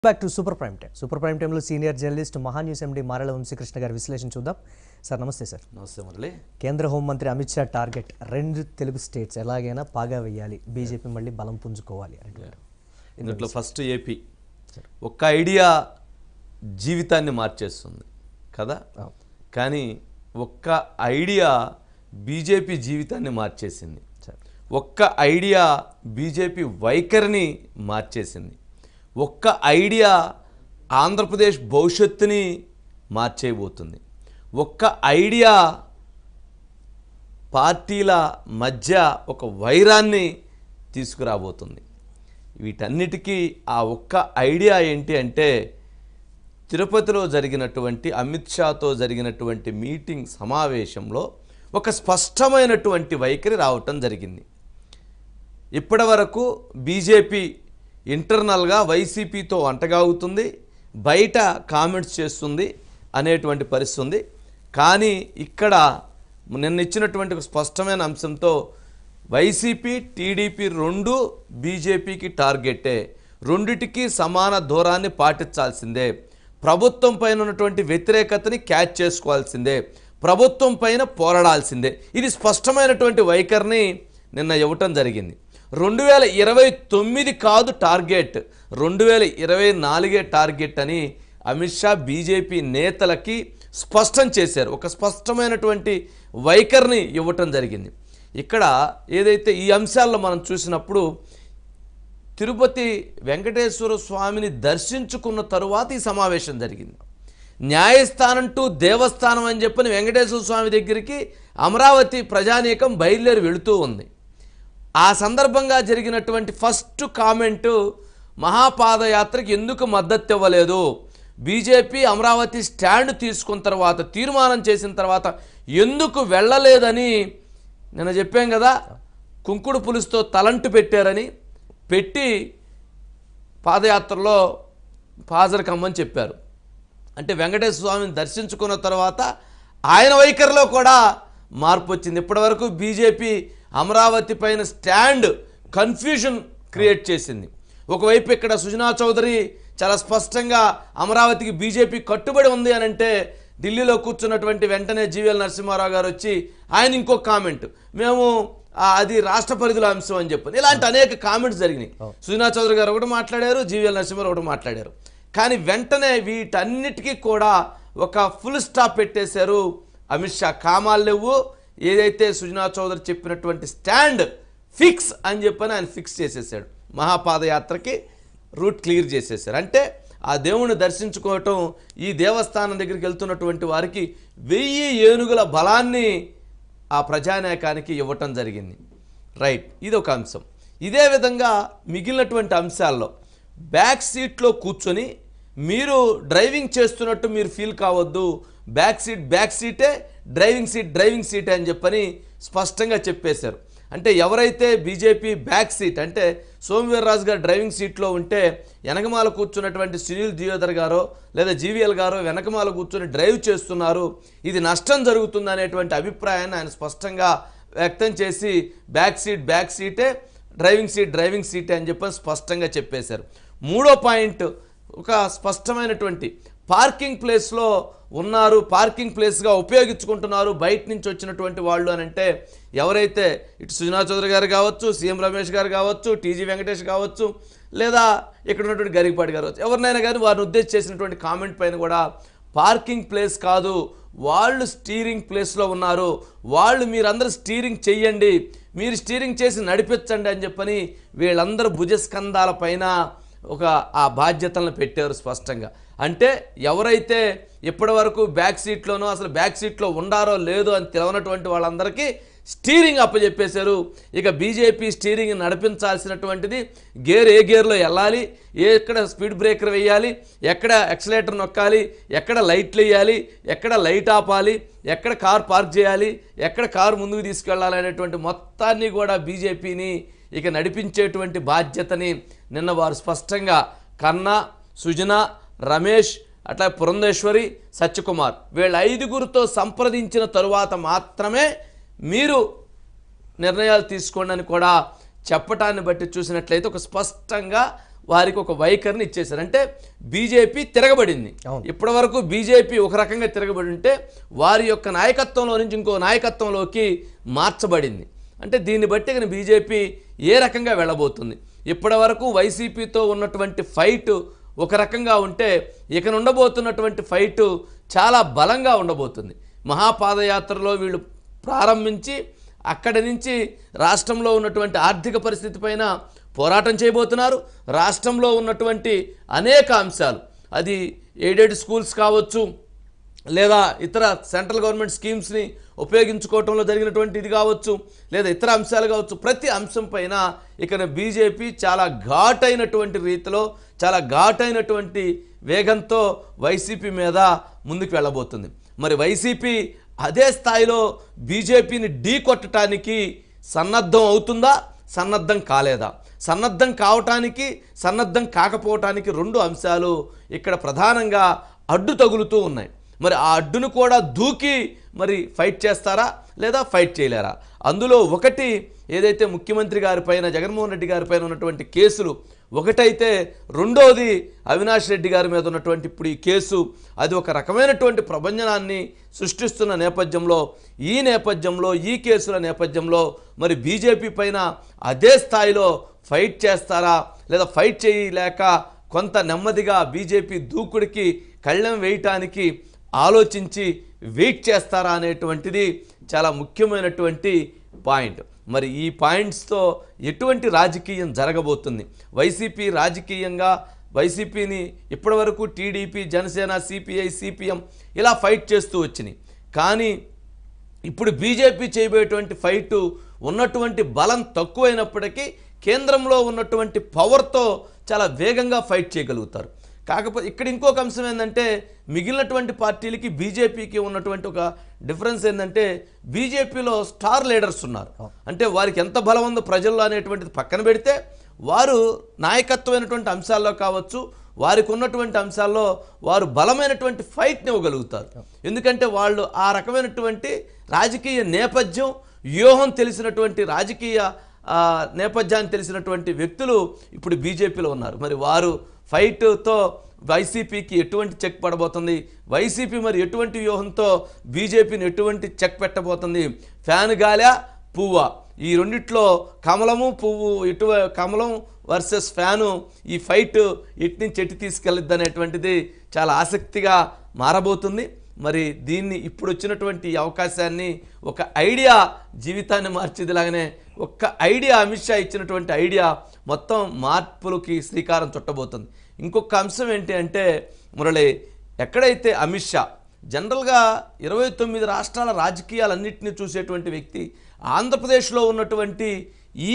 Back to super prime time super prime టైంలో senior journalist Maha news MD మారల వంశీకృష్ణ గారి విశ్లేషణ చూద్దాం సార్ నమస్తే సార్ నమస్తే మురళి కేంద్ర హోంమంత్రి అమిత్ షా టార్గెట్ రెండు తెలుగు స్టేట్స్ ఎలాగైనా పాగా వేయాలి బీజేపీ మళ్ళీ బలం పుంజుకోవాలి అని అంటున్నారు ఇందులో ఫస్ట్ ఏపీ ఒక్క ఐడియా జీవితాన్ని మార్చేస్తుంది కదా అవును. కానీ ఒక్క ఐడియా బీజేపీ జీవితాన్ని మార్చేసింది సార్ ఒక్క ఐడియా బీజేపీ వైఖరిని మార్చేసింది ఒక్క ఐడియా ఆంధ్రప్రదేశ్ భవిష్యత్తుని మార్చేయబోతుంది ఒక్క ఐడియా పార్టీల మధ్య ఒక వైరాన్ని తీసుకురాబోతుంది వీటన్నిటికీ ఆ ఒక్క ఐడియా ఏంటి అంటే తిరుపతిలో జరిగినటువంటి అమిత్ షాతో జరిగినటువంటి మీటింగ్ సమావేశంలో ఒక స్పష్టమైనటువంటి వైఖరి రావటం జరిగింది ఇప్పటి వరకు బీజేపీ ఇంటర్నల్గా వైసీపీతో అంటగాగుతుంది బయట కామెంట్స్ చేస్తుంది అనేటువంటి పరిస్థితి ఉంది కానీ ఇక్కడ నిన్న ఇచ్చినటువంటి ఒక స్పష్టమైన అంశంతో వైసీపీ టీడీపీ రెండు బీజేపీకి టార్గెటే రెండిటికి సమాన దూరాన్ని పాటించాల్సిందే ప్రభుత్వం పైన ఉన్నటువంటి వ్యతిరేకతని క్యాచ్ చేసుకోవాల్సిందే ప్రభుత్వం పైన పోరాడాల్సిందే ఇది స్పష్టమైనటువంటి వైఖరిని నిన్న ఇవ్వటం జరిగింది రెండు వేల ఇరవై తొమ్మిది కాదు టార్గెట్ రెండు వేల ఇరవై నాలుగే టార్గెట్ అని అమిత్ షా బీజేపీ నేతలకి స్పష్టం చేశారు ఒక స్పష్టమైనటువంటి వైఖరిని ఇవ్వటం జరిగింది ఇక్కడ ఏదైతే ఈ అంశాల్లో మనం చూసినప్పుడు తిరుపతి వెంకటేశ్వర స్వామిని దర్శించుకున్న తరువాత ఈ సమావేశం జరిగింది న్యాయస్థానం టు దేవస్థానం అని చెప్పని వెంకటేశ్వర స్వామి దగ్గరికి అమరావతి ప్రజానీకం బయలుదేరి వెళుతూ ఉంది ఆ సందర్భంగా జరిగినటువంటి ఫస్ట్ కామెంటు మహాపాదయాత్రకి ఎందుకు మద్దతు ఇవ్వలేదు బీజేపీ అమరావతి స్టాండ్ తీసుకున్న తర్వాత తీర్మానం చేసిన తర్వాత ఎందుకు వెళ్ళలేదని నిన్న చెప్పాం కదా కుంకుడు పులుసుతో తలంటు పెట్టారని పెట్టి పాదయాత్రలో హాజరు కమ్మని చెప్పారు అంటే వెంకటేశ్వర స్వామిని దర్శించుకున్న తర్వాత ఆయన వైఖరిలో కూడా మార్పు వచ్చింది ఇప్పటివరకు బీజేపీ అమరావతి పైన స్టాండ్ కన్ఫ్యూజన్ క్రియేట్ చేసింది ఒకవైపు ఇక్కడ సుజనా చౌదరి చాలా స్పష్టంగా అమరావతికి బీజేపీ కట్టుబడి ఉంది అని అంటే ఢిల్లీలో కూర్చున్నటువంటి వెంటనే జీవీఎల్ నరసింహారావు గారు వచ్చి ఆయన ఇంకో కామెంట్ మేము ఆ, అది రాష్ట్ర పరిధిలో అంశం అని చెప్పని ఇలాంటి అనేక కామెంట్స్ జరిగినాయి సుజనా చౌదరి గారు ఒకటి మాట్లాడారు జీవీఎల్ నరసింహారావు ఒకటి మాట్లాడారు కానీ వెంటనే వీటన్నిటికీ కూడా ఒక ఫుల్ స్టాప్ పెట్టేశారు అమిత్ షా కామాలు లేవు ఏదైతే సుజనా చౌదరి చెప్పినటువంటి స్టాండ్ ఫిక్స్ అని చెప్పని ఆయన ఫిక్స్ చేసేసాడు మహాపాదయాత్రకి రూట్ క్లియర్ చేసేసారు అంటే ఆ దేవుణ్ణి దర్శించుకోవటం ఈ దేవస్థానం దగ్గరికి వెళ్తున్నటువంటి వారికి వెయ్యి ఏనుగుల బలాన్ని ఆ ప్రజానాయకానికి ఇవ్వటం జరిగింది రైట్ ఇది ఒక అంశం ఇదే విధంగా మిగిలినటువంటి అంశాల్లో బ్యాక్ సీట్లో కూర్చొని మీరు డ్రైవింగ్ చేస్తున్నట్టు మీరు ఫీల్ కావద్దు బ్యాక్ సీట్ బ్యాక్ సీటే డ్రైవింగ్ సీట్ డ్రైవింగ్ సీటే అని చెప్పని స్పష్టంగా చెప్పేశారు అంటే ఎవరైతే బీజేపీ బ్యాక్ సీట్ అంటే సోమవీర్రాజు గారు డ్రైవింగ్ సీట్లో ఉంటే వెనకమాల కూర్చున్నటువంటి సునీల్ దియోదర్ గారో లేదా జీవీఎల్ గారో వెనకమాల కూర్చొని డ్రైవ్ చేస్తున్నారు ఇది నష్టం జరుగుతుంది అనేటువంటి అభిప్రాయాన్ని ఆయన స్పష్టంగా వ్యక్తం చేసి బ్యాక్ సీట్ బ్యాక్ సీటే డ్రైవింగ్ సీట్ డ్రైవింగ్ సీటే అని చెప్పని స్పష్టంగా చెప్పేశారు మూడో పాయింట్ ఒక స్పష్టమైనటువంటి పార్కింగ్ ప్లేస్లో ఉన్నారు పార్కింగ్ ప్లేస్గా ఉపయోగించుకుంటున్నారు బయట నుంచి వచ్చినటువంటి వాళ్ళు అని అంటే ఎవరైతే ఇటు సుజనా చౌదరి గారు కావచ్చు సీఎం రమేష్ గారు కావచ్చు టీజీ వెంకటేష్ కావచ్చు లేదా ఇక్కడ ఉన్నటువంటి గరికపాటి గారు కావచ్చు ఎవరినైనా కానీ వారిని ఉద్దేశించి చేసినటువంటి కామెంట్ పైన కూడా పార్కింగ్ ప్లేస్ కాదు వాళ్ళు స్టీరింగ్ ప్లేస్లో ఉన్నారు వాళ్ళు మీరందరూ స్టీరింగ్ చెయ్యండి మీరు స్టీరింగ్ చేసి నడిపించండి అని చెప్పని వీళ్ళందరూ భుజస్కంధాల పైన ఒక ఆ బాధ్యతలను పెట్టారు స్పష్టంగా అంటే ఎవరైతే ఇప్పటి వరకు బ్యాక్ సీట్లోనో అసలు బ్యాక్ సీట్లో ఉండారో లేదో అని తెలియనటువంటి వాళ్ళందరికీ స్టీరింగ్ అప్పచెప్పేశారు ఇక బీజేపీ స్టీరింగ్ నడిపించాల్సినటువంటిది గేర్ ఏ గేర్లో వెళ్ళాలి ఎక్కడ స్పీడ్ బ్రేకర్ వేయాలి ఎక్కడ ఎక్సలేటర్ నొక్కాలి ఎక్కడ లైట్లు వేయాలి ఎక్కడ లైట్ ఆపాలి ఎక్కడ కార్ పార్క్ చేయాలి ఎక్కడ కారు ముందుకు తీసుకెళ్ళాలి అనేటువంటి మొత్తాన్ని కూడా బీజేపీని ఇక నడిపించేటువంటి బాధ్యతని నిన్న వారు స్పష్టంగా కన్నా సుజన రమేష్ అట్లా పురంధేశ్వరి సత్యకుమార్ వీళ్ళ ఐదుగురితో సంప్రదించిన తరువాత మాత్రమే మీరు నిర్ణయాలు తీసుకోండి అని కూడా చెప్పటాన్ని బట్టి చూసినట్లయితే ఒక స్పష్టంగా వారికి ఒక వైఖరిని ఇచ్చేశారు అంటే బీజేపీ తిరగబడింది అవును. ఇప్పటి వరకు బీజేపీ ఒక రకంగా తిరగబడి ఉంటే వారి యొక్క నాయకత్వంలో నుంచి ఇంకో నాయకత్వంలోకి మార్చబడింది అంటే దీన్ని బట్టి ఇక బీజేపీ ఏ రకంగా వెళ్ళబోతుంది ఇప్పటి వరకు వైసీపీతో ఉన్నటువంటి ఫైట్ ఒక రకంగా ఉంటే ఇక ఉండబోతున్నటువంటి ఫైట్ చాలా బలంగా ఉండబోతుంది మహాపాదయాత్రలో వీళ్ళు ప్రారంభించి అక్కడి నుంచి రాష్ట్రంలో ఉన్నటువంటి ఆర్థిక పరిస్థితి పైన పోరాటం చేయబోతున్నారు రాష్ట్రంలో ఉన్నటువంటి అనేక అంశాలు అది ఎయిడెడ్ స్కూల్స్ కావచ్చు లేదా ఇతర సెంట్రల్ గవర్నమెంట్ స్కీమ్స్ని ఉపయోగించుకోవటంలో జరిగినటువంటి ఇది కావచ్చు లేదా ఇతర అంశాలు కావచ్చు ప్రతి అంశం పైన ఇక్కడ బీజేపీ చాలా ఘాటైనటువంటి రీతిలో చాలా ఘాటైనటువంటి వేగంతో వైసీపీ మీద ముందుకు వెళ్ళబోతుంది మరి వైసీపీ అదే స్థాయిలో బీజేపీని ఢీ కొట్టడానికి సన్నద్ధం అవుతుందా సన్నద్ధం కాలేదా సన్నద్ధం కావటానికి సన్నద్ధం కాకపోవటానికి రెండు అంశాలు ఇక్కడ ప్రధానంగా అడ్డు తగులుతూ ఉన్నాయి మరి ఆ అడ్డును కూడా దూకి మరి ఫైట్ చేస్తారా లేదా ఫైట్ చేయలేరా అందులో ఒకటి ఏదైతే ముఖ్యమంత్రి గారి పైన జగన్మోహన్ రెడ్డి గారి పైన ఉన్నటువంటి కేసులు ఒకటైతే రెండోది అవినాష్ రెడ్డి గారి మీద ఉన్నటువంటి ఇప్పుడు ఈ కేసు అది ఒక రకమైనటువంటి ప్రభంజనాన్ని సృష్టిస్తున్న నేపథ్యంలో ఈ నేపథ్యంలో ఈ కేసుల నేపథ్యంలో మరి బీజేపీ పైన అదే స్థాయిలో ఫైట్ చేస్తారా లేదా ఫైట్ చేయలేక కొంత నెమ్మదిగా బీజేపీ దూకుడికి కళ్ళెం వేయటానికి ఆలోచించి వెయిట్ చేస్తారా అనేటువంటిది చాలా ముఖ్యమైనటువంటి పాయింట్ మరి ఈ పాయింట్స్తో ఎటువంటి రాజకీయం జరగబోతుంది వైసీపీ రాజకీయంగా వైసీపీని ఇప్పటివరకు టీడీపీ జనసేన సిపిఐ సిపిఎం ఇలా ఫైట్ చేస్తూ వచ్చినాయి కానీ ఇప్పుడు బీజేపీ చేయబోయేటువంటి ఫైటు ఉన్నటువంటి బలం తక్కువైనప్పటికీ కేంద్రంలో ఉన్నటువంటి పవర్తో చాలా వేగంగా ఫైట్ చేయగలుగుతారు కాకపోతే ఇక్కడ ఇంకొక అంశం ఏంటంటే మిగిలినటువంటి పార్టీలకి బీజేపీకి ఉన్నటువంటి ఒక డిఫరెన్స్ ఏంటంటే బీజేపీలో స్టార్ లీడర్స్ ఉన్నారు అంటే వారికి ఎంత బలం ఉందో ప్రజల్లో అనేటువంటిది పక్కన పెడితే వారు నాయకత్వమైనటువంటి అంశాల్లో కావచ్చు వారికి ఉన్నటువంటి అంశాల్లో వారు బలమైనటువంటి ఫైట్ని ఇవ్వగలుగుతారు ఎందుకంటే వాళ్ళు ఆ రకమైనటువంటి రాజకీయ నేపథ్యం వ్యూహం తెలిసినటువంటి రాజకీయ ఆ, నేపథ్యాన్ని తెలిసినటువంటి వ్యక్తులు ఇప్పుడు బీజేపీలో ఉన్నారు మరి వారు ఫైట్తో వైసీపీకి ఎటువంటి చెక్ పడబోతుంది వైసీపీ మరి ఎటువంటి వ్యూహంతో బీజేపీని ఎటువంటి చెక్ పెట్టబోతుంది ఫ్యాన్ గాలా పువ్వా ఈ రెండిట్లో కమలము పువ్వు ఇటు కమలం వర్సెస్ ఫ్యాను ఈ ఫైట్ ఇటు నుంచి ఎటు తీసుకెళ్ళిద్ది అనేటువంటిది చాలా ఆసక్తిగా మారబోతుంది మరి దీన్ని ఇప్పుడు వచ్చినటువంటి ఈ అవకాశాన్ని ఒక ఐడియా జీవితాన్ని మార్చేదిలాగానే ఒక్క ఐడియా అమిత్ షా ఇచ్చినటువంటి ఐడియా మొత్తం మార్పులకి శ్రీకారం చుట్టబోతుంది ఇంకొక అంశం ఏంటి అంటే మురళి ఎక్కడైతే అమిత్ షా జనరల్గా ఇరవై తొమ్మిది రాష్ట్రాల రాజకీయాలన్నింటినీ చూసేటువంటి వ్యక్తి ఆంధ్రప్రదేశ్లో ఉన్నటువంటి ఈ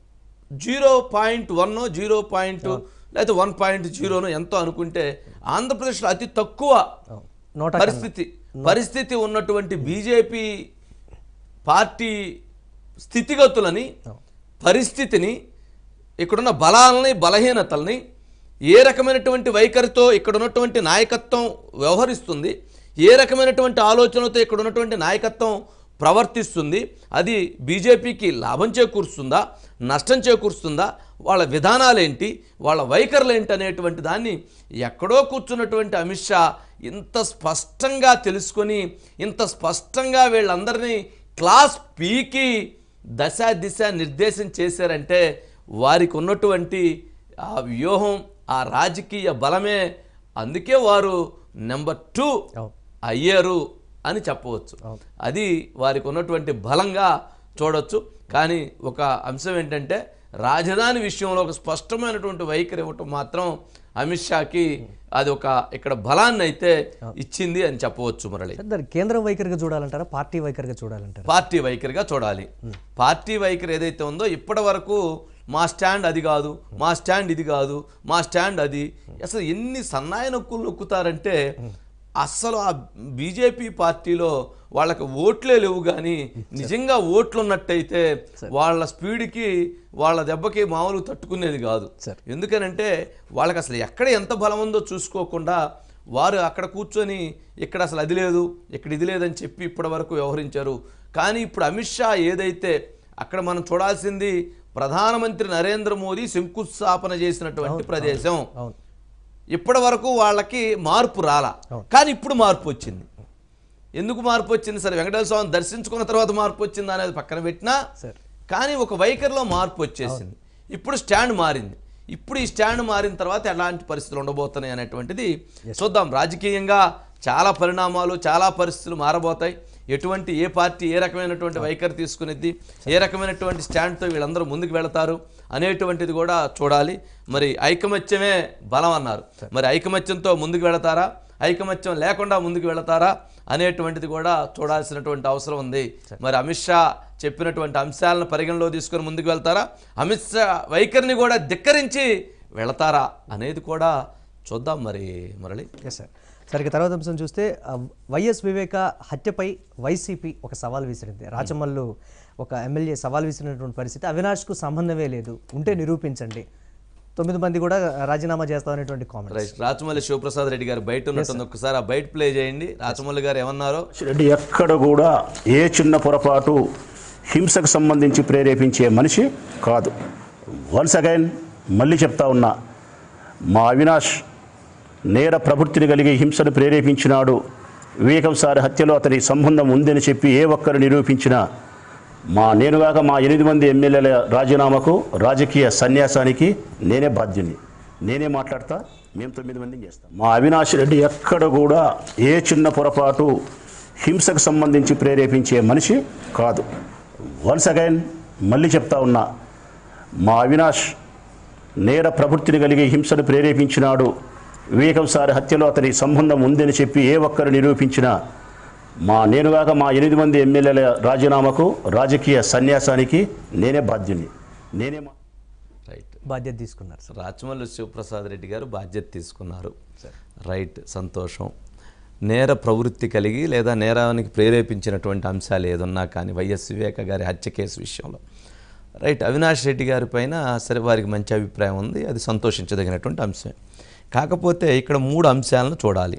zero point one zero point లేకపోతే వన్ పాయింట్ జీరోను ఎంతో అనుకుంటే ఆంధ్రప్రదేశ్లో అతి తక్కువ నూట పరిస్థితి పరిస్థితి ఉన్నటువంటి బీజేపీ పార్టీ స్థితిగతులని పరిస్థితిని ఇక్కడున్న బలాలని బలహీనతల్ని ఏ రకమైనటువంటి వైఖరితో ఇక్కడ ఉన్నటువంటి నాయకత్వం వ్యవహరిస్తుంది ఏ రకమైనటువంటి ఆలోచనలతో ఇక్కడ ఉన్నటువంటి నాయకత్వం ప్రవర్తిస్తుంది అది బీజేపీకి లాభం చేకూరుస్తుందా నష్టం చేకూరుస్తుందా వాళ్ళ విధానాలేంటి వాళ్ళ వైఖరులు ఏంటి అనేటువంటి దాన్ని ఎక్కడో కూర్చున్నటువంటి అమిత్ షా ఇంత స్పష్టంగా తెలుసుకొని ఇంత స్పష్టంగా వీళ్ళందరినీ క్లాస్ పీకి దశ దిశ నిర్దేశం చేశారంటే వారికి ఉన్నటువంటి ఆ వ్యూహం ఆ రాజకీయ బలమే అందుకే వారు నెంబర్ టూ అవును. అయ్యారు అని చెప్పవచ్చు అది వారికి ఉన్నటువంటి బలంగా చూడొచ్చు కానీ ఒక అంశం ఏంటంటే రాజధాని విషయంలో ఒక స్పష్టమైనటువంటి వైఖరి ఇవ్వటం మాత్రం అమిత్ షాకి అది ఒక ఇక్కడ బలాన్ని అయితే ఇచ్చింది అని చెప్పవచ్చు మురళి సార్ దాన్ని కేంద్రం వైఖరిగా చూడాలంటారా పార్టీ వైఖరిగా చూడాలంటారా పార్టీ వైఖరిగా చూడాలి పార్టీ వైఖరి ఏదైతే ఉందో ఇప్పటి వరకు మా స్టాండ్ అది కాదు మా స్టాండ్ ఇది కాదు మా స్టాండ్ అది అసలు ఎన్ని సన్నాయి నొక్కులు నొక్కుతారంటే అస్సలు ఆ బీజేపీ పార్టీలో వాళ్ళకి ఓట్లే లేవు కానీ నిజంగా ఓట్లు ఉన్నట్టయితే వాళ్ళ స్పీడ్కి వాళ్ళ దెబ్బకి మామూలు తట్టుకునేది కాదు సార్. ఎందుకనంటే వాళ్ళకి అసలు ఎక్కడ ఎంత బలం ఉందో చూసుకోకుండా వారు అక్కడ కూర్చొని ఇక్కడ అసలు అది లేదు ఇక్కడ ఇది లేదని చెప్పి ఇప్పటి వరకు వ్యవహరించారు కానీ ఇప్పుడు అమిత్ షా ఏదైతే అక్కడ మనం చూడాల్సింది ప్రధానమంత్రి నరేంద్ర మోదీ శంకుస్థాపన చేసినటువంటి ప్రదేశం అవును ఇప్పటి వరకు వాళ్ళకి మార్పు రాలా కానీ ఇప్పుడు మార్పు వచ్చింది ఎందుకు మార్పు వచ్చింది సరే వెంకటేశ్వర స్వామిని దర్శించుకున్న తర్వాత మార్పు వచ్చింది అనేది పక్కన పెట్టినా సార్ కానీ ఒక వైఖరిలో మార్పు వచ్చేసింది ఇప్పుడు స్టాండ్ మారింది ఇప్పుడు ఈ స్టాండ్ మారిన తర్వాత ఎలాంటి పరిస్థితులు ఉండబోతున్నాయి అనేటువంటిది చూద్దాం రాజకీయంగా చాలా పరిణామాలు చాలా పరిస్థితులు మారబోతాయి ఎటువంటి ఏ పార్టీ ఏ రకమైనటువంటి వైఖరి తీసుకునేది ఏ రకమైనటువంటి స్టాండ్తో వీళ్ళందరూ ముందుకు వెళతారు అనేటువంటిది కూడా చూడాలి మరి ఐకమత్యమే బలం అన్నారు మరి ఐకమత్యంతో ముందుకు వెళతారా ఐకమత్యం లేకుండా ముందుకు వెళతారా అనేటువంటిది కూడా చూడాల్సినటువంటి అవసరం ఉంది మరి అమిత్ షా చెప్పినటువంటి అంశాలను పరిగణలో తీసుకొని ముందుకు వెళ్తారా అమిత్ షా వైఖరిని కూడా ధిక్కరించి వెళతారా అనేది కూడా చూద్దాం మరి మురళి ఎస్ సార్ సార్ ఇక తర్వాత అంశం చూస్తే ఆ, వైఎస్ వివేక హత్యపై వైసీపీ ఒక సవాల్ విసిరింది రాచమల్లు ఒక ఎమ్మెల్యే సవాల్ విసిరినటువంటి పరిస్థితి అవినాష్కు సంబంధమే లేదు ఉంటే నిరూపించండి తొమ్మిది మంది కూడా రాజీనామా చేస్తామనేటువంటి కామెంట్ రైట్ రాచమల్లి శివప్రసాద్ రెడ్డి గారు బయట ఉన్నట్టుంది ఒక్కసారి ఆ బయట ప్లే చేయండి రాచమల్లి గారు ఏమన్నారో రెడ్డి ఎక్కడ కూడా ఏ చిన్న పొరపాటు హింసకు సంబంధించి ప్రేరేపించే మనిషి కాదు వన్స్ అగైన్ మళ్ళీ చెప్తా ఉన్నా మా అవినాష్ నేర ప్రవృత్తిని కలిగి హింసను ప్రేరేపించినాడు వివేకం సారి హత్యలో అతని సంబంధం ఉందని చెప్పి ఏ ఒక్కరు నిరూపించినా మా నేనుగాక మా ఎనిమిది మంది ఎమ్మెల్యేల రాజీనామాకు రాజకీయ సన్యాసానికి నేనే బాధ్యుని నేనే మాట్లాడతా మేము తొమ్మిది మందిని చేస్తాం మా అవినాష్ రెడ్డి ఎక్కడ కూడా ఏ చిన్న పొరపాటు హింసకు సంబంధించి ప్రేరేపించే మనిషి కాదు వన్స్ అగైన్ మళ్ళీ చెప్తా ఉన్నా మా అవినాష్ నేర ప్రవృత్తిని కలిగి హింసను ప్రేరేపించినాడు వివేకం సారి హత్యలో అతని సంబంధం ఉందని చెప్పి ఏ ఒక్కరు నిరూపించినా మా నేనుగాక మా ఎనిమిది మంది ఎమ్మెల్యేల రాజీనామాకు రాజకీయ సన్యాసానికి నేనే బాధ్యుని నేనే మా రైట్ బాధ్యత తీసుకున్నారు సార్ రాచమల్లి శివప్రసాద్ రెడ్డి గారు బాధ్యత తీసుకున్నారు రైట్ సంతోషం నేర ప్రవృత్తి కలిగి లేదా నేరానికి ప్రేరేపించినటువంటి అంశాలు ఏదున్నా కానీ వైఎస్ వివేక గారి హత్య కేసు విషయంలో రైట్ అవినాష్ రెడ్డి గారి పైన సరే వారికి మంచి అభిప్రాయం ఉంది అది సంతోషించదగినటువంటి అంశమే కాకపోతే ఇక్కడ మూడు అంశాలను చూడాలి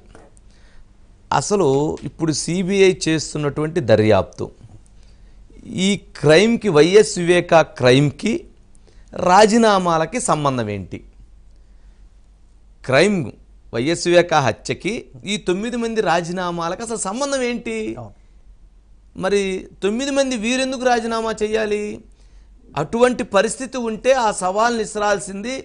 అసలు ఇప్పుడు సిబిఐ చేస్తున్నటువంటి దర్యాప్తు ఈ క్రైమ్కి వైఎస్ వివేక క్రైమ్కి రాజీనామాలకి సంబంధం ఏంటి క్రైమ్ వైఎస్ వివేక హత్యకి ఈ తొమ్మిది మంది రాజీనామాలకు అసలు సంబంధం ఏంటి అవును మరి తొమ్మిది మంది వీరెందుకు రాజీనామా చేయాలి అటువంటి పరిస్థితి ఉంటే ఆ సవాల్ని విసరాల్సింది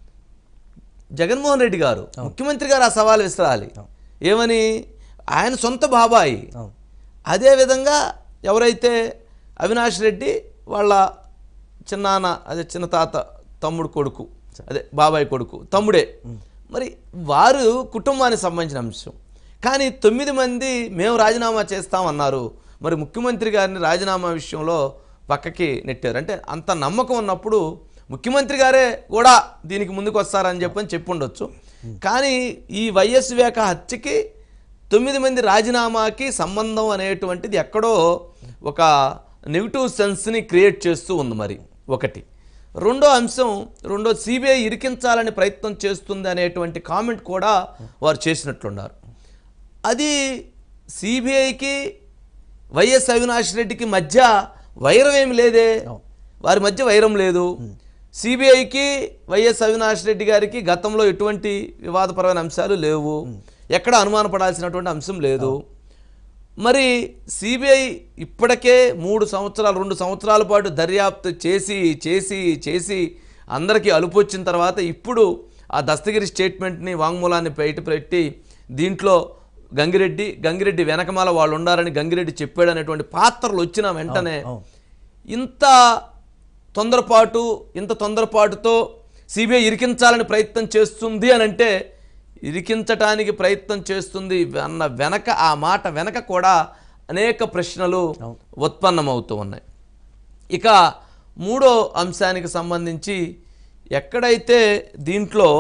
జగన్మోహన్ రెడ్డి గారు ముఖ్యమంత్రి గారు ఆ సవాల్ విసరాలి ఏమని ఆయన సొంత బాబాయి అవును అదేవిధంగా ఎవరైతే అవినాష్ రెడ్డి వాళ్ళ చిన్నాన్న అదే చిన్న తాత తమ్ముడు కొడుకు అదే బాబాయ్ కొడుకు తమ్ముడే మరి వారు కుటుంబానికి సంబంధించిన అంశం కానీ తొమ్మిది మంది మేము రాజీనామా చేస్తామన్నారు మరి ముఖ్యమంత్రి గారిని రాజీనామా విషయంలో పక్కకి నెట్టారు అంటే అంత నమ్మకం ఉన్నప్పుడు ముఖ్యమంత్రి గారే కూడా దీనికి ముందుకు వస్తారని చెప్పని చెప్పుండొచ్చు కానీ ఈ వైఎస్ వివేక హత్యకి తొమ్మిది మంది రాజీనామాకి సంబంధం అనేటువంటిది ఎక్కడో ఒక నెగిటివ్ సెన్స్ని క్రియేట్ చేస్తూ ఉంది మరి ఒకటి రెండో అంశం రెండో సిబిఐ ఇరికించాలని ప్రయత్నం చేస్తుంది అనేటువంటి కామెంట్ కూడా వారు చేసినట్లున్నారు అది సిబిఐకి వైఎస్ అవినాష్ రెడ్డికి మధ్య వైరం ఏమి లేదే వారి మధ్య వైరం లేదు సిబిఐకి వైఎస్ అవినాష్ రెడ్డి గారికి గతంలో ఎటువంటి వివాదపరమైన అంశాలు లేవు ఎక్కడ అనుమానపడాల్సినటువంటి అంశం లేదు మరి సిబిఐ ఇప్పటికే మూడు సంవత్సరాలు రెండు సంవత్సరాల పాటు దర్యాప్తు చేసి చేసి చేసి అందరికీ అలుపు వచ్చిన తర్వాత ఇప్పుడు ఆ దస్తగిరి స్టేట్మెంట్ని వాంగ్మూలాన్ని బయట పెట్టి దీంట్లో గంగిరెడ్డి గంగిరెడ్డి వెనకమాల వాళ్ళు ఉండాలని గంగిరెడ్డి చెప్పాడు అనేటువంటి పాత్రలు వచ్చిన వెంటనే అవును. ఇంత తొందరపాటు ఇంత తొందరపాటుతో సిబిఐ ఇరికించాలని ప్రయత్నం చేస్తుంది అని అంటే ఇరికించటానికి ప్రయత్నం చేస్తుంది అన్న వెనక ఆ మాట వెనక కూడా అనేక ప్రశ్నలు ఉత్పన్నమవుతూ ఉన్నాయి ఇక మూడో అంశానికి సంబంధించి ఎక్కడైతే దీంట్లో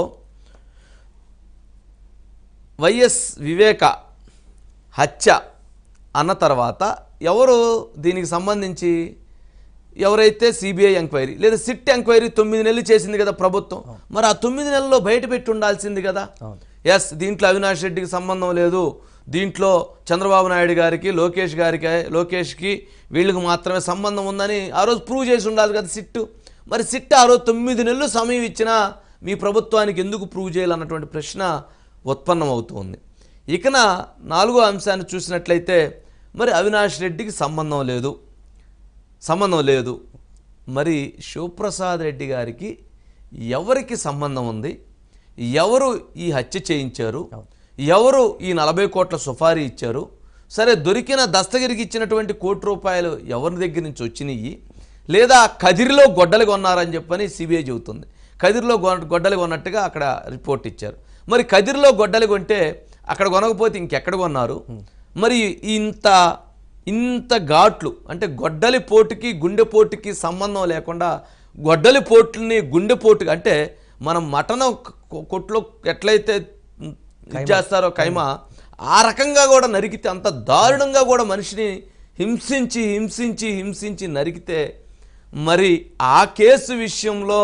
వైఎస్ వివేక హత్య అన్న తర్వాత ఎవరు దీనికి సంబంధించి ఎవరైతే సిబిఐ ఎంక్వైరీ లేదా సిట్ ఎంక్వైరీ తొమ్మిది నెలలు చేసింది కదా ప్రభుత్వం మరి ఆ తొమ్మిది నెలల్లో బయట పెట్టి ఉండాల్సింది కదా అవును. ఎస్ దీంట్లో అవినాష్ రెడ్డికి సంబంధం లేదు దీంట్లో చంద్రబాబు నాయుడు గారికి లోకేష్ గారికి లోకేష్కి వీళ్ళకి మాత్రమే సంబంధం ఉందని ఆ రోజు ప్రూవ్ చేసి ఉండాలి కదా సిట్టు మరి సిట్ ఆ రోజు తొమ్మిది నెలలు సమయం ఇచ్చినా మీ ప్రభుత్వానికి ఎందుకు ప్రూవ్ చేయాలన్నటువంటి ప్రశ్న ఉత్పన్నమవుతుంది ఇకన నాలుగో అంశాన్ని చూసినట్లయితే మరి అవినాష్ రెడ్డికి సంబంధం లేదు సంబంధం లేదు మరి శివప్రసాద్ రెడ్డి గారికి ఎవరికి సంబంధం ఉంది ఎవరు ఈ హత్య చేయించారు ఎవరు ఈ నలభై కోట్ల సుఫారీ ఇచ్చారు సరే దొరికిన దస్తగిరికి ఇచ్చినటువంటి కోటి రూపాయలు ఎవరి దగ్గర నుంచి వచ్చినాయి లేదా కదిరిలో గొడ్డలు కొన్నారని చెప్పని సిబిఐ చెబుతుంది కదిరిలో గొ- గొడ్డలు కొన్నట్టుగా అక్కడ రిపోర్ట్ ఇచ్చారు మరి కదిరిలో గొడ్డలు కొంటే అక్కడ కొనకపోతే ఇంకెక్కడ కొన్నారు మరి ఇంత ఇంత ఘాట్లు అంటే గొడ్డలి పోటుకి గుండెపోటుకి సంబంధం లేకుండా గొడ్డలి పోటుని గుండెపోటు అంటే మనం మటన్ కొ- కొట్లో ఎట్లయితే ఇది చేస్తారో కైమ ఆ రకంగా కూడా నరికితే అంత దారుణంగా కూడా మనిషిని హింసించి హింసించి హింసించి నరికితే మరి ఆ కేసు విషయంలో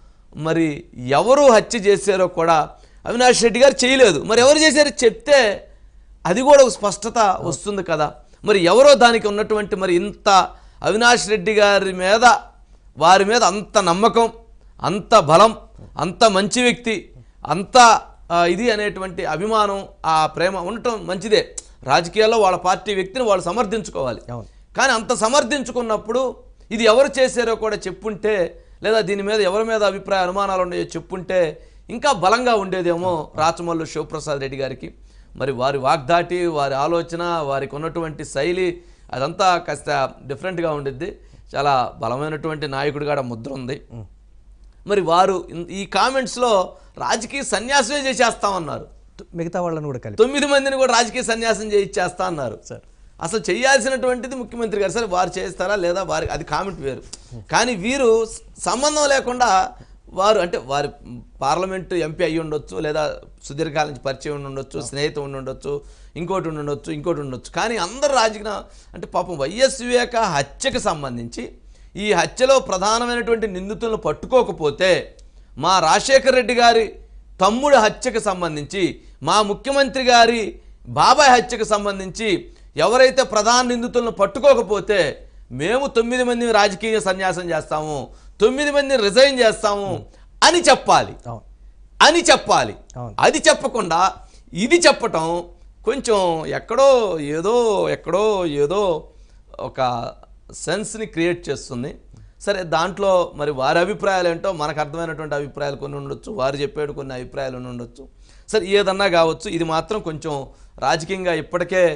మరి ఎవరు హత్య చేశారో కూడా అవినాష్ రెడ్డి గారు చేయలేదు మరి ఎవరు చేశారో చెప్తే అది కూడా ఒక స్పష్టత వస్తుంది కదా మరి ఎవరో దానికి ఉన్నటువంటి మరి ఇంత అవినాష్ రెడ్డి గారి మీద వారి మీద అంత నమ్మకం అంత బలం అంత మంచి వ్యక్తి అంత ఆ, ఇది అనేటువంటి అభిమానం ఆ ప్రేమ ఉండటం మంచిదే రాజకీయాల్లో వాళ్ళ పార్టీ వ్యక్తిని వాళ్ళు సమర్థించుకోవాలి అవును. కానీ అంత సమర్థించుకున్నప్పుడు ఇది ఎవరు చేశారో కూడా చెప్పుంటే లేదా దీని మీద ఎవరి మీద అభిప్రాయ అనుమానాలు ఉన్నాయో చెప్పుంటే ఇంకా బలంగా ఉండేదేమో రాచమల్లు శివప్రసాద్ రెడ్డి గారికి మరి వారి వాగ్దాటి వారి ఆలోచన వారికి ఉన్నటువంటి శైలి అదంతా కాస్త డిఫరెంట్గా ఉండిద్ది చాలా బలమైనటువంటి నాయకుడిగా ఆడ ముద్ర ఉంది మరి వారు ఇన్- ఈ కామెంట్స్లో రాజకీయ సన్యాసమే చేసేస్తామన్నారు మిగతా వాళ్ళని కూడా కలిపి తొమ్మిది మందిని కూడా రాజకీయ సన్యాసం చేయించేస్తా అన్నారు సార్ అసలు చేయాల్సినటువంటిది ముఖ్యమంత్రి గారు సరే వారు చేస్తారా లేదా వారి అది కామెంట్ వేరు కానీ వీరు స- సంబంధం లేకుండా వారు అంటే వారి పార్లమెంటు ఎంపీ అయ్యి ఉండొచ్చు లేదా సుదీర్ఘకాలం నుంచి పరిచయం ఉండి ఉండొచ్చు స్నేహితం ఉండి ఉండొచ్చు ఇంకోటి ఉండి ఉండొచ్చు ఇంకోటి ఉండొచ్చు కానీ అందరు రాజకీయ అంటే పాపం వైఎస్ వివేక హత్యకు సంబంధించి ఈ హత్యలో ప్రధానమైనటువంటి నిందితులను పట్టుకోకపోతే మా రాజశేఖర రెడ్డి గారి తమ్ముడు హత్యకు సంబంధించి మా ముఖ్యమంత్రి గారి బాబాయ్ హత్యకు సంబంధించి ఎవరైతే ప్రధాన నిందితులను పట్టుకోకపోతే మేము తొమ్మిది మంది రాజకీయ సన్యాసం చేస్తాము తొమ్మిది మంది రిజైన్ చేస్తాము అని చెప్పాలి అవును అని చెప్పాలి అవును. అది చెప్పకుండా ఇది చెప్పటం కొంచెం ఎక్కడో ఏదో ఎక్కడో ఏదో ఒక సెన్స్ని క్రియేట్ చేస్తుంది సరే దాంట్లో మరి వారి అభిప్రాయాలు ఏంటో మనకు అర్థమైనటువంటి అభిప్రాయాలు కొన్ని ఉండొచ్చు వారు చెప్పేడు కొన్ని అభిప్రాయాలు కొన్ని ఉండొచ్చు సరే ఏదన్నా కావచ్చు ఇది మాత్రం కొంచెం రాజకీయంగా ఇప్పటికే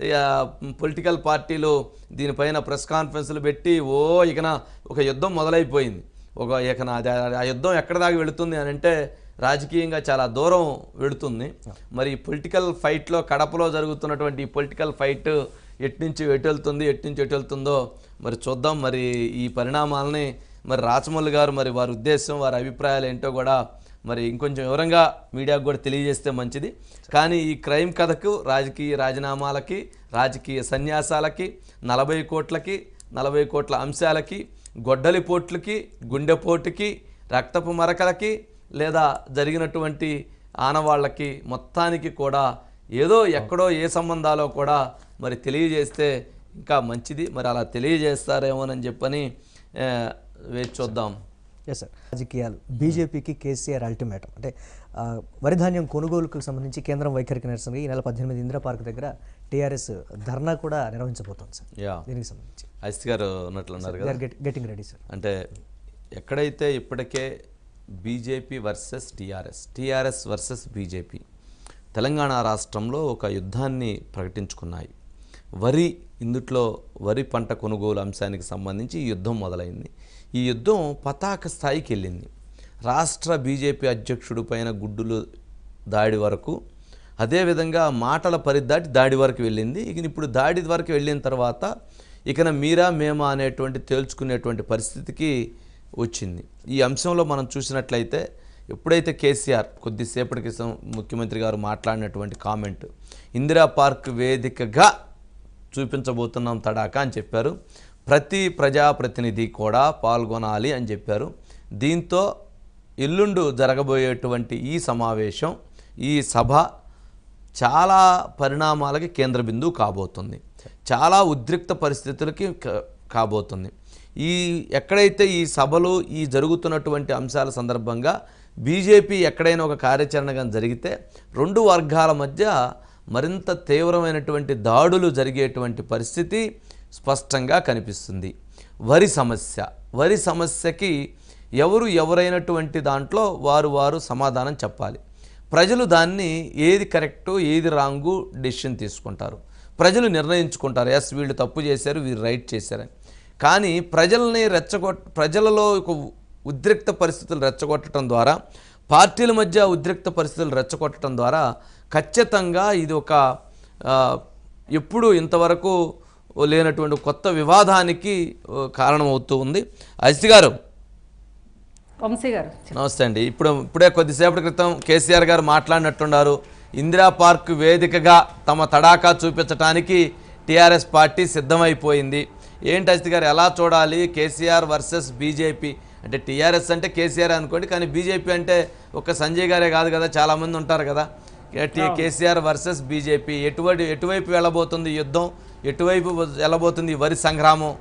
పొలిటికల్ పార్టీలు దీనిపైన ప్రెస్ కాన్ఫరెన్స్లు పెట్టి ఓ ఇకన ఒక యుద్ధం మొదలైపోయింది ఒక ఇకన అది- ఆ యుద్ధం ఎక్కడ దాకా వెళుతుంది అని అంటే రాజకీయంగా చాలా దూరం వెళుతుంది మరి పొలిటికల్ ఫైట్లో కడపలో జరుగుతున్నటువంటి ఈ పొలిటికల్ ఫైట్ ఎట్నుంచి ఎటు వెళ్తుంది ఎట్నుంచి ఎటు వెళ్తుందో మరి చూద్దాం మరి ఈ పరిణామాలని మరి రాచమల్లి గారు మరి వారి ఉద్దేశం వారి అభిప్రాయాలు ఏంటో కూడా మరి ఇంకొంచెం వివరంగా మీడియాకు కూడా తెలియజేస్తే మంచిది కానీ ఈ క్రైమ్ కథకు రాజకీయ రాజీనామాలకి రాజకీయ సన్యాసాలకి నలభై కోట్లకి నలభై కోట్ల అంశాలకి గొడ్డలి పోట్లకి గుండెపోటుకి రక్తపు మరకలకి లేదా జరిగినటువంటి ఆనవాళ్ళకి మొత్తానికి కూడా ఏదో ఎక్కడో ఏ సంబంధాలో కూడా మరి తెలియజేస్తే ఇంకా మంచిది మరి అలా తెలియజేస్తారేమోనని చెప్పని ఆ, వేచి చూద్దాం ఎస్ సార్ రాజకీయాలు బీజేపీకి కేసీఆర్ అల్టిమేటం అంటే ఆ, వరి ధాన్యం కొనుగోలుకు సంబంధించి కేంద్రం వైఖరికి నిరసనగా ఈ నెల పద్దెనిమిది ఇందిరా పార్క్ దగ్గర టీఆర్ఎస్ ధర్నా కూడా నిర్వహించబోతోంది సార్ యా దీనికి సంబంధించి ఐస్ గారు ఉన్నట్లున్నారు దే కదా ఆర్ గెటింగ్ రెడీ సార్ అంటే ఎక్కడైతే ఇప్పటికే BJP versus TRS TRS versus BJP Telangana రాష్ట్రంలో ఒక యుద్ధాన్ని ప్రకటించుకున్నాయి వరి ఇందుట్లో వరి పంట కొనుగోలు అంశానికి సంబంధించి ఈ యుద్ధం మొదలైంది ఈ యుద్ధం పతాక స్థాయికి వెళ్ళింది రాష్ట్ర బీజేపీ అధ్యక్షుడు పైన గుడ్డులు దాడి వరకు అదేవిధంగా మాటల పరిదాటి దాడి వరకు వెళ్ళింది ఇక ఇప్పుడు దాడి వరకు వెళ్ళిన తర్వాత ఇకన మీరా మేమా అనేటువంటి తేల్చుకునేటువంటి పరిస్థితికి వచ్చింది ఈ అంశంలో మనం చూసినట్లయితే ఎప్పుడైతే కేసీఆర్ కొద్దిసేపటి క్రితం ముఖ్యమంత్రి గారు మాట్లాడినటువంటి కామెంట్ ఇందిరా పార్క్ వేదికగా చూపించబోతున్నాం తడాకా అని చెప్పారు ప్రతి ప్రజాప్రతినిధి కూడా పాల్గొనాలి అని చెప్పారు దీంతో ఎల్లుండు జరగబోయేటువంటి ఈ సమావేశం ఈ సభ చాలా పరిణామాలకి కేంద్ర బిందువు కాబోతుంది చాలా ఉద్రిక్త పరిస్థితులకి క- కాబోతుంది ఈ ఎక్కడైతే ఈ సభలు ఈ జరుగుతున్నటువంటి అంశాల సందర్భంగా బీజేపీ ఎక్కడైనా ఒక కార్యాచరణ కానీ జరిగితే రెండు వర్గాల మధ్య మరింత తీవ్రమైనటువంటి దాడులు జరిగేటువంటి పరిస్థితి స్పష్టంగా కనిపిస్తుంది వరి సమస్య వరి సమస్యకి ఎవరు ఎవరైనటువంటి దాంట్లో వారు వారు సమాధానం చెప్పాలి ప్రజలు దాన్ని ఏది కరెక్టో ఏది రాంగు డెసిషన్ తీసుకుంటారు ప్రజలు నిర్ణయించుకుంటారు ఎస్ వీళ్ళు తప్పు చేశారు వీళ్ళు రైట్ చేశారని కానీ ప్రజల్ని రెచ్చగొట్ ప్రజలలో ఒక ఉద్రిక్త పరిస్థితులు రెచ్చగొట్టడం ద్వారా పార్టీల మధ్య ఉద్రిక్త పరిస్థితులు రెచ్చగొట్టడం ద్వారా ఖచ్చితంగా ఇది ఒక ఆ, ఎప్పుడు ఇంతవరకు లేనటువంటి కొత్త వివాదానికి ఆ, కారణమవుతూ ఉంది అజిత్ గారు వంశీ గారు నమస్తే అండి ఇప్పుడు ఇప్పుడే కొద్దిసేపటి క్రితం కేసీఆర్ గారు మాట్లాడినట్టున్నారు ఇందిరా పార్క్ వేదికగా తమ తడాకా చూపించడానికి టీఆర్ఎస్ పార్టీ సిద్ధమైపోయింది ఏంటి అజిత్ గారు ఎలా చూడాలి కేసీఆర్ వర్సెస్ బీజేపీ అంటే టీఆర్ఎస్ అంటే కేసీఆర్ అనుకోండి కానీ బీజేపీ అంటే ఒక సంజయ్ గారే కాదు కదా చాలామంది ఉంటారు కదా కే- కేసీఆర్ వర్సెస్ బీజేపీ ఎటువంటి ఎటువైపు వెళ్ళబోతుంది యుద్ధం ఎటువైపు వెళ్ళబోతుంది ఈ వరి సంగ్రామం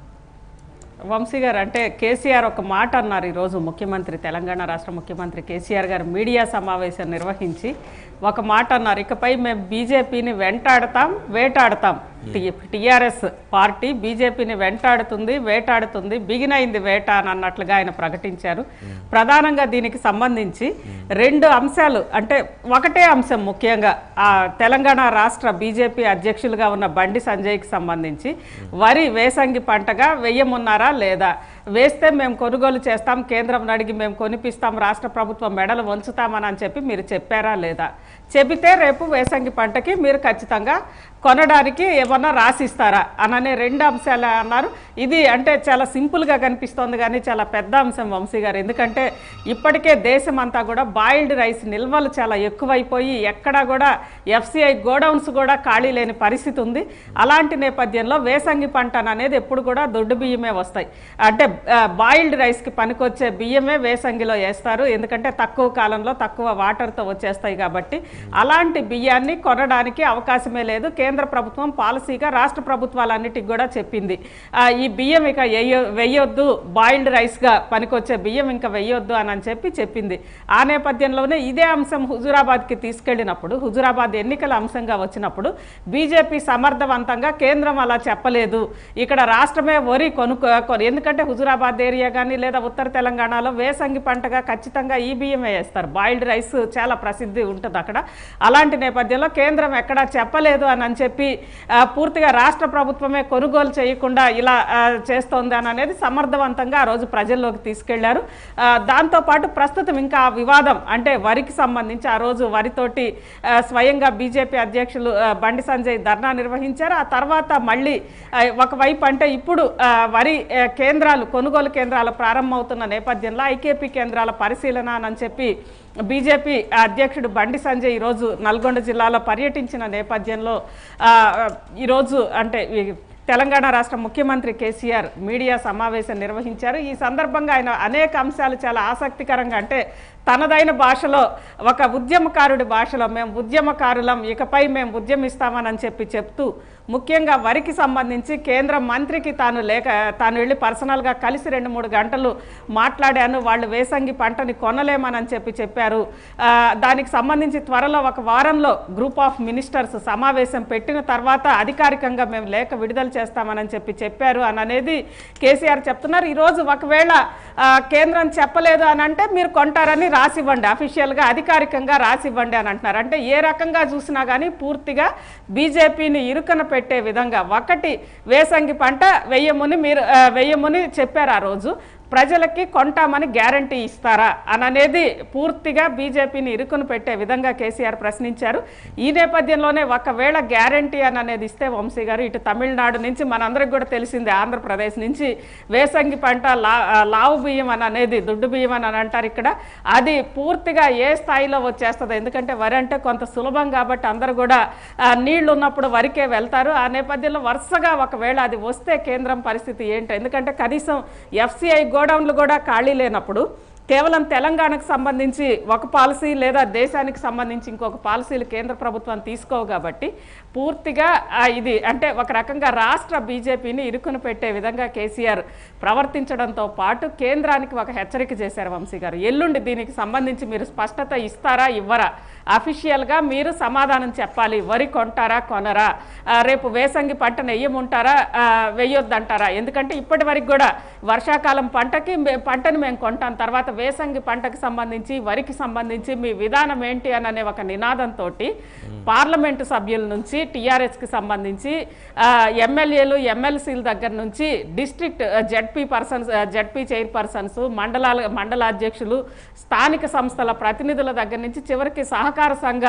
వంశీ గారు అంటే కేసీఆర్ ఒక మాట అన్నారు ఈరోజు ముఖ్యమంత్రి తెలంగాణ రాష్ట్ర ముఖ్యమంత్రి కేసీఆర్ గారు మీడియా సమావేశం నిర్వహించి ఒక మాట అన్నారు ఇకపై మేము బీజేపీని వెంటాడతాం వేటాడతాం టీఆర్ఎస్ పార్టీ బీజేపీని వెంటాడుతుంది వేటాడుతుంది బిగినైంది వేట అని అన్నట్లుగా ఆయన ప్రకటించారు ప్రధానంగా దీనికి సంబంధించి రెండు అంశాలు అంటే ఒకటే అంశం ముఖ్యంగా ఆ తెలంగాణ రాష్ట్ర బీజేపీ అధ్యక్షులుగా ఉన్న బండి సంజయ్కి సంబంధించి వరి వేసంగి పంటగా వెయ్యమున్నారా లేదా వేస్తే మేము కొనుగోలు చేస్తాం కేంద్రం అడిగి మేము కొనిపిస్తాం రాష్ట్ర ప్రభుత్వం మెడలు వంచుతామని అని చెప్పి మీరు చెప్పారా లేదా చెబితే రేపు వేసంగి పంటకి మీరు ఖచ్చితంగా కొనడానికి ఏమన్నా రాసిస్తారా అననే రెండు అంశాలు అన్నారు ఇది అంటే చాలా సింపుల్గా కనిపిస్తోంది కానీ చాలా పెద్ద అంశం వంశీ గారు ఎందుకంటే ఇప్పటికే దేశం అంతా కూడా బాయిల్డ్ రైస్ నిల్వలు చాలా ఎక్కువైపోయి ఎక్కడా కూడా ఎఫ్సిఐ గోడౌన్స్ కూడా ఖాళీ లేని పరిస్థితి ఉంది అలాంటి నేపథ్యంలో వేసంగి పంట అనేది ఎప్పుడు కూడా దొడ్డు బియ్యమే వస్తాయి అంటే బాయిల్డ్ రైస్కి పనికొచ్చే బియ్యమే వేసంగిలో వేస్తారు ఎందుకంటే తక్కువ కాలంలో తక్కువ వాటర్తో వచ్చేస్తాయి కాబట్టి అలాంటి బియ్యాన్ని కొనడానికి అవకాశమే లేదు కేంద్ర ప్రభుత్వం పాలసీగా రాష్ట్ర ప్రభుత్వాలన్నిటికి కూడా చెప్పింది ఆ, ఈ బియ్యం ఇక వెయ్యొ వెయ్యొద్దు బాయిల్డ్ రైస్గా పనికొచ్చే బియ్యం ఇంకా వెయ్యొద్దు అని అని చెప్పి చెప్పింది ఆ నేపథ్యంలోనే ఇదే అంశం హుజురాబాద్కి తీసుకెళ్ళినప్పుడు హుజురాబాద్ ఎన్నికల అంశంగా వచ్చినప్పుడు బీజేపీ సమర్థవంతంగా కేంద్రం అలా చెప్పలేదు ఇక్కడ రాష్ట్రమే వరి కొనుక్కో కొ- ఎందుకంటే హుజురాబాద్ ఏరియా కానీ లేదా ఉత్తర తెలంగాణలో వేసంగి పంటగా ఖచ్చితంగా ఈ బియ్యమే వేస్తారు బాయిల్డ్ రైస్ చాలా ప్రసిద్ధి ఉంటుంది అక్కడ అలాంటి నేపథ్యంలో కేంద్రం ఎక్కడా చెప్పలేదు అని అని చెప్పి ఆ, పూర్తిగా రాష్ట్ర ప్రభుత్వమే కొనుగోలు చేయకుండా ఇలా ఆ, చేస్తోంది అని అనేది సమర్థవంతంగా ఆ రోజు ప్రజల్లోకి తీసుకెళ్లారు ఆ, దాంతోపాటు ప్రస్తుతం ఇంకా ఆ వివాదం అంటే వరికి సంబంధించి ఆ రోజు వరితోటి ఆ, స్వయంగా బీజేపీ అధ్యక్షులు ఆ, బండి సంజయ్ ధర్నా నిర్వహించారు ఆ తర్వాత మళ్ళీ ఆ, ఒకవైపు అంటే ఇప్పుడు ఆ, వరి ఆ, కేంద్రాలు కొనుగోలు కేంద్రాలు ప్రారంభమవుతున్న నేపథ్యంలో ఐకేపీ కేంద్రాల పరిశీలన అని చెప్పి బీజేపీ అధ్యక్షుడు బండి సంజయ్ ఈరోజు నల్గొండ జిల్లాలో పర్యటించిన నేపథ్యంలో ఆ, ఈరోజు అంటే ఈ తెలంగాణ రాష్ట్ర ముఖ్యమంత్రి కేసీఆర్ మీడియా సమావేశం నిర్వహించారు ఈ సందర్భంగా ఆయన అనేక అంశాలు చాలా ఆసక్తికరంగా అంటే తనదైన భాషలో ఒక ఉద్యమకారుడి భాషలో మేము ఉద్యమకారులం ఇకపై మేము ఉద్యమిస్తామని చెప్పి చెప్తూ ముఖ్యంగా వరికి సంబంధించి కేంద్ర మంత్రికి తాను లేక తాను వెళ్ళి పర్సనల్గా కలిసి రెండు మూడు గంటలు మాట్లాడాను వాళ్ళు వేసంగి పంటని కొనలేమని చెప్పి చెప్పారు ఆ, దానికి సంబంధించి త్వరలో ఒక వారంలో గ్రూప్ ఆఫ్ మినిస్టర్స్ సమావేశం పెట్టిన తర్వాత అధికారికంగా మేము లేఖ విడుదల చేస్తామని చెప్పి చెప్పారు అని అనేది కేసీఆర్ చెప్తున్నారు ఈరోజు ఒకవేళ ఆ, కేంద్రం చెప్పలేదు అని అంటే మీరు కొంటారని రాసివ్వండి అఫీషియల్గా అధికారికంగా రాసివ్వండి అని అంటున్నారు అంటే ఏ రకంగా చూసినా కానీ పూర్తిగా బీజేపీని ఇరుకన పెట్టే విధంగా ఒకటి వేసంగి పంట వెయ్యముని మీరు ఆ, వెయ్యముని చెప్పారు ఆ రోజు ప్రజలకి కొంటామని గ్యారంటీ ఇస్తారా అని అనేది పూర్తిగా బీజేపీని ఇరుకును పెట్టే విధంగా కేసీఆర్ ప్రశ్నించారు ఈ నేపథ్యంలోనే ఒకవేళ గ్యారంటీ అని అనేది ఇస్తే వంశీ గారు ఇటు తమిళనాడు నుంచి మనందరికి కూడా తెలిసిందే ఆంధ్రప్రదేశ్ నుంచి వేసంగి పంట లా ఆ, లావు బియ్యం అని అనేది దుడ్డు బియ్యం అని అని అంటారు ఇక్కడ అది పూర్తిగా ఏ స్థాయిలో వచ్చేస్తుంది ఎందుకంటే వరి అంటే కొంత సులభం కాబట్టి అందరూ కూడా ఆ, నీళ్లు ఉన్నప్పుడు వరికే వెళ్తారు ఆ నేపథ్యంలో వరుసగా ఒకవేళ అది వస్తే కేంద్రం పరిస్థితి ఏంటి ఎందుకంటే కనీసం ఎఫ్సిఐ గోడౌన్లు కూడా ఖాళీ లేనప్పుడు కేవలం తెలంగాణకు సంబంధించి ఒక పాలసీ లేదా దేశానికి సంబంధించి ఇంకొక పాలసీలు కేంద్ర ప్రభుత్వం తీసుకోవు కాబట్టి పూర్తిగా ఆ, ఇది అంటే ఒక రకంగా రాష్ట్ర బీజేపీని ఇరుకును పెట్టే విధంగా కేసీఆర్ ప్రవర్తించడంతో పాటు కేంద్రానికి ఒక హెచ్చరిక చేశారు వంశీ గారు ఎల్లుండి దీనికి సంబంధించి మీరు స్పష్టత ఇస్తారా ఇవ్వరా అఫీషియల్గా మీరు సమాధానం చెప్పాలి వరి కొంటారా కొనరా ఆ, రేపు వేసంగి పంటను వెయ్యముంటారా ఆ, వెయ్యొద్దంటారా ఎందుకంటే ఇప్పటి వరకు కూడా వర్షాకాలం పంటకి మే- పంటను మేము కొంటాం తర్వాత వేసంగి పంటకు సంబంధించి వరికి సంబంధించి మీ విధానం ఏంటి అని అనే ఒక నినాదంతో పార్లమెంటు సభ్యుల నుంచి టీఆర్ఎస్కి సంబంధించి ఆ, ఎమ్మెల్యేలు ఎమ్మెల్సీల దగ్గర నుంచి district ZP persons ZP chairpersons మండలాల మండల అధ్యక్షులు స్థానిక సంస్థల ప్రతినిధుల దగ్గర నుంచి చివరికి సహకార సంఘ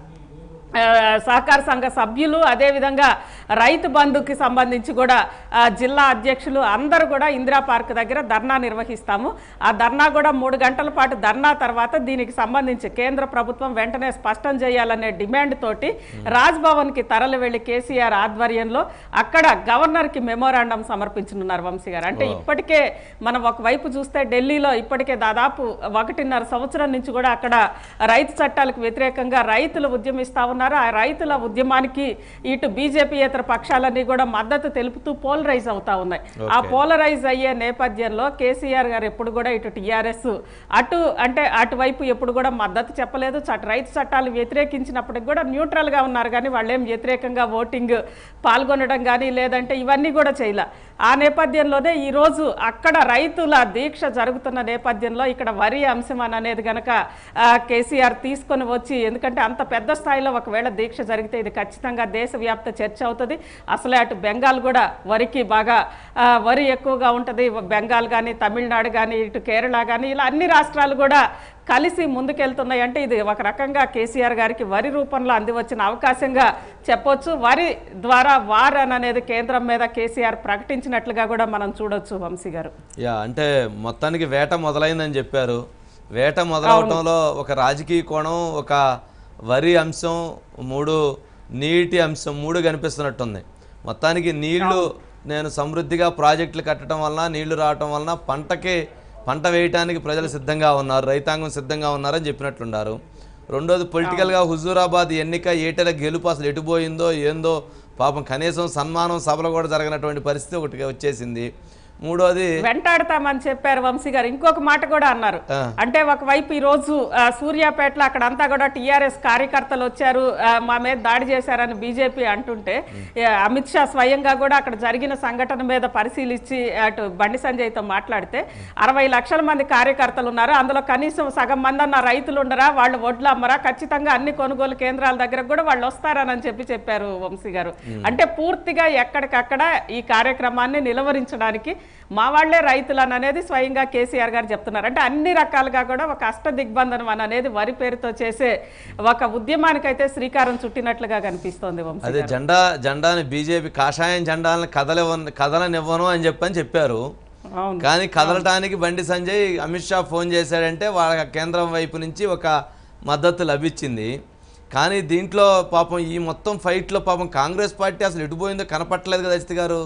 ఆ, సహకార సంఘ సభ్యులు అదేవిధంగా రైతు బంధుకి సంబంధించి కూడా ఆ, జిల్లా అధ్యక్షులు అందరూ కూడా ఇందిరా పార్క్ దగ్గర ధర్నా నిర్వహిస్తాము ఆ ధర్నా కూడా మూడు గంటల పాటు ధర్నా తర్వాత దీనికి సంబంధించి కేంద్ర ప్రభుత్వం వెంటనే స్పష్టం చేయాలనే డిమాండ్ తోటి రాజ్ భవన్కి తరలి వెళ్లి కేసీఆర్ ఆధ్వర్యంలో అక్కడ గవర్నర్కి మెమోరాండం సమర్పించనున్నారు వంశీ గారు అంటే ఇప్పటికే మనం ఒకవైపు చూస్తే ఢిల్లీలో ఇప్పటికే దాదాపు ఒకటిన్నర సంవత్సరం నుంచి కూడా అక్కడ రైతు చట్టాలకు వ్యతిరేకంగా రైతులు ఉద్యమిస్తా ఉన్నారు ఆ రైతుల ఉద్యమానికి ఇటు బీజేపీయేతర పక్షాలన్నీ కూడా మద్దతు తెలుపుతూ పోలరైజ్ అవుతా ఉన్నాయి ఆ పోలరైజ్ అయ్యే నేపథ్యంలో కేసీఆర్ గారు ఎప్పుడు కూడా ఇటు టీఆర్ఎస్ అటు అంటే అటువైపు ఎప్పుడు కూడా మద్దతు చెప్పలేదు చట్ట రైతు చట్టాలు వ్యతిరేకించినప్పటికి కూడా న్యూట్రల్ గా ఉన్నారు కానీ వాళ్ళేం వ్యతిరేకంగా ఓటింగ్ పాల్గొనడం కానీ లేదంటే ఇవన్నీ కూడా చేయలే ఆ నేపథ్యంలోనే ఈ రోజు అక్కడ రైతుల దీక్ష జరుగుతున్న నేపథ్యంలో ఇక్కడ వరి అంశం అని అనేది గనక ఆ, కేసీఆర్ తీసుకొని వచ్చి ఎందుకంటే అంత పెద్ద స్థాయిలో ఒకవేళ దీక్ష జరిగితే ఇది ఖచ్చితంగా దేశవ్యాప్త చర్చ అవుతుంది అసలే అటు బెంగాల్ కూడా వరికి బాగా ఆ, వరి ఎక్కువగా ఉంటుంది బెంగాల్ కానీ తమిళనాడు కానీ ఇటు కేరళ కానీ ఇలా అన్ని రాష్ట్రాలు కూడా కలిసి ముందుకెళ్తున్నాయి అంటే ఇది ఒక రకంగా కేసీఆర్ గారికి వరి రూపంలో అందివచ్చిన అవకాశంగా చెప్పొచ్చు వరి ద్వారా వార్ అని అనేది కేంద్రం మీద కేసీఆర్ ప్రకటించినట్లుగా కూడా మనం చూడొచ్చు వంశీ గారు యా అంటే మొత్తానికి వేట మొదలైందని చెప్పారు వేట మొదలవటంలో ఒక రాజకీయ కోణం ఒక వరి అంశం మూడు నీటి అంశం మూడు కనిపిస్తున్నట్టుంది మొత్తానికి నీళ్లు నేను సమృద్ధిగా ప్రాజెక్టులు కట్టడం వలన నీళ్లు రావటం వలన పంటకి పంట వేయటానికి ప్రజలు సిద్ధంగా ఉన్నారు రైతాంగం సిద్ధంగా ఉన్నారని చెప్పినట్లున్నారు రెండోది పొలిటికల్గా హుజూరాబాద్ ఎన్నిక ఏటల గెలుపు అసలు ఎటుపోయిందో ఏందో పాపం కనీసం సన్మానం సభలు కూడా జరగనటువంటి పరిస్థితి ఒకటి వచ్చేసింది మూడోది వెంటాడతామని చెప్పారు వంశీ గారు ఇంకొక మాట కూడా అన్నారు ఆ. అంటే ఒకవైపు ఈ రోజు ఆ, సూర్యాపేటలో అక్కడంతా కూడా టీఆర్ఎస్ కార్యకర్తలు వచ్చారు ఆ, మా మీద దాడి చేశారని బీజేపీ అంటుంటే ఏ, అమిత్ షా స్వయంగా కూడా అక్కడ జరిగిన సంఘటన మీద పరిశీలించి అటు బండి సంజయ్తో మాట్లాడితే అరవై లక్షల మంది కార్యకర్తలు ఉన్నారు అందులో కనీసం సగం మంది అన్న రైతులు ఉండరా వాళ్ళు వడ్లు అమ్మరా ఖచ్చితంగా అన్ని కొనుగోలు కేంద్రాల దగ్గర కూడా వాళ్ళు వస్తారని చెప్పి చెప్పారు వంశీ గారు అంటే పూర్తిగా ఎక్కడికక్కడ ఈ కార్యక్రమాన్ని నిలవరించడానికి మా వాళ్లే రైతులను అనేది స్వయంగా కేసీఆర్ గారు చెప్తున్నారు అంటే అన్ని రకాలుగా కూడా ఒక అష్ట దిగ్బంధనం అని అనేది వరి పేరుతో చేసే ఒక ఉద్యమానికైతే శ్రీకారం చుట్టినట్లుగా కనిపిస్తోంది వంశీ అదే జెండా జెండాని బీజేపీ కాషాయం జెండాలను కదలవ కదలనివ్వను అని చెప్పని చెప్పారు అవును కానీ కదలటానికి బండి సంజయ్ అమిత్ షా ఫోన్ చేశాడంటే వాళ్ళ కేంద్రం వైపు నుంచి ఒక మద్దతు లభించింది కానీ దీంట్లో పాపం ఈ మొత్తం ఫైట్లో పాపం కాంగ్రెస్ పార్టీ అసలు ఎటుపోయిందో కనపట్టలేదు కదా అజిత్ గారు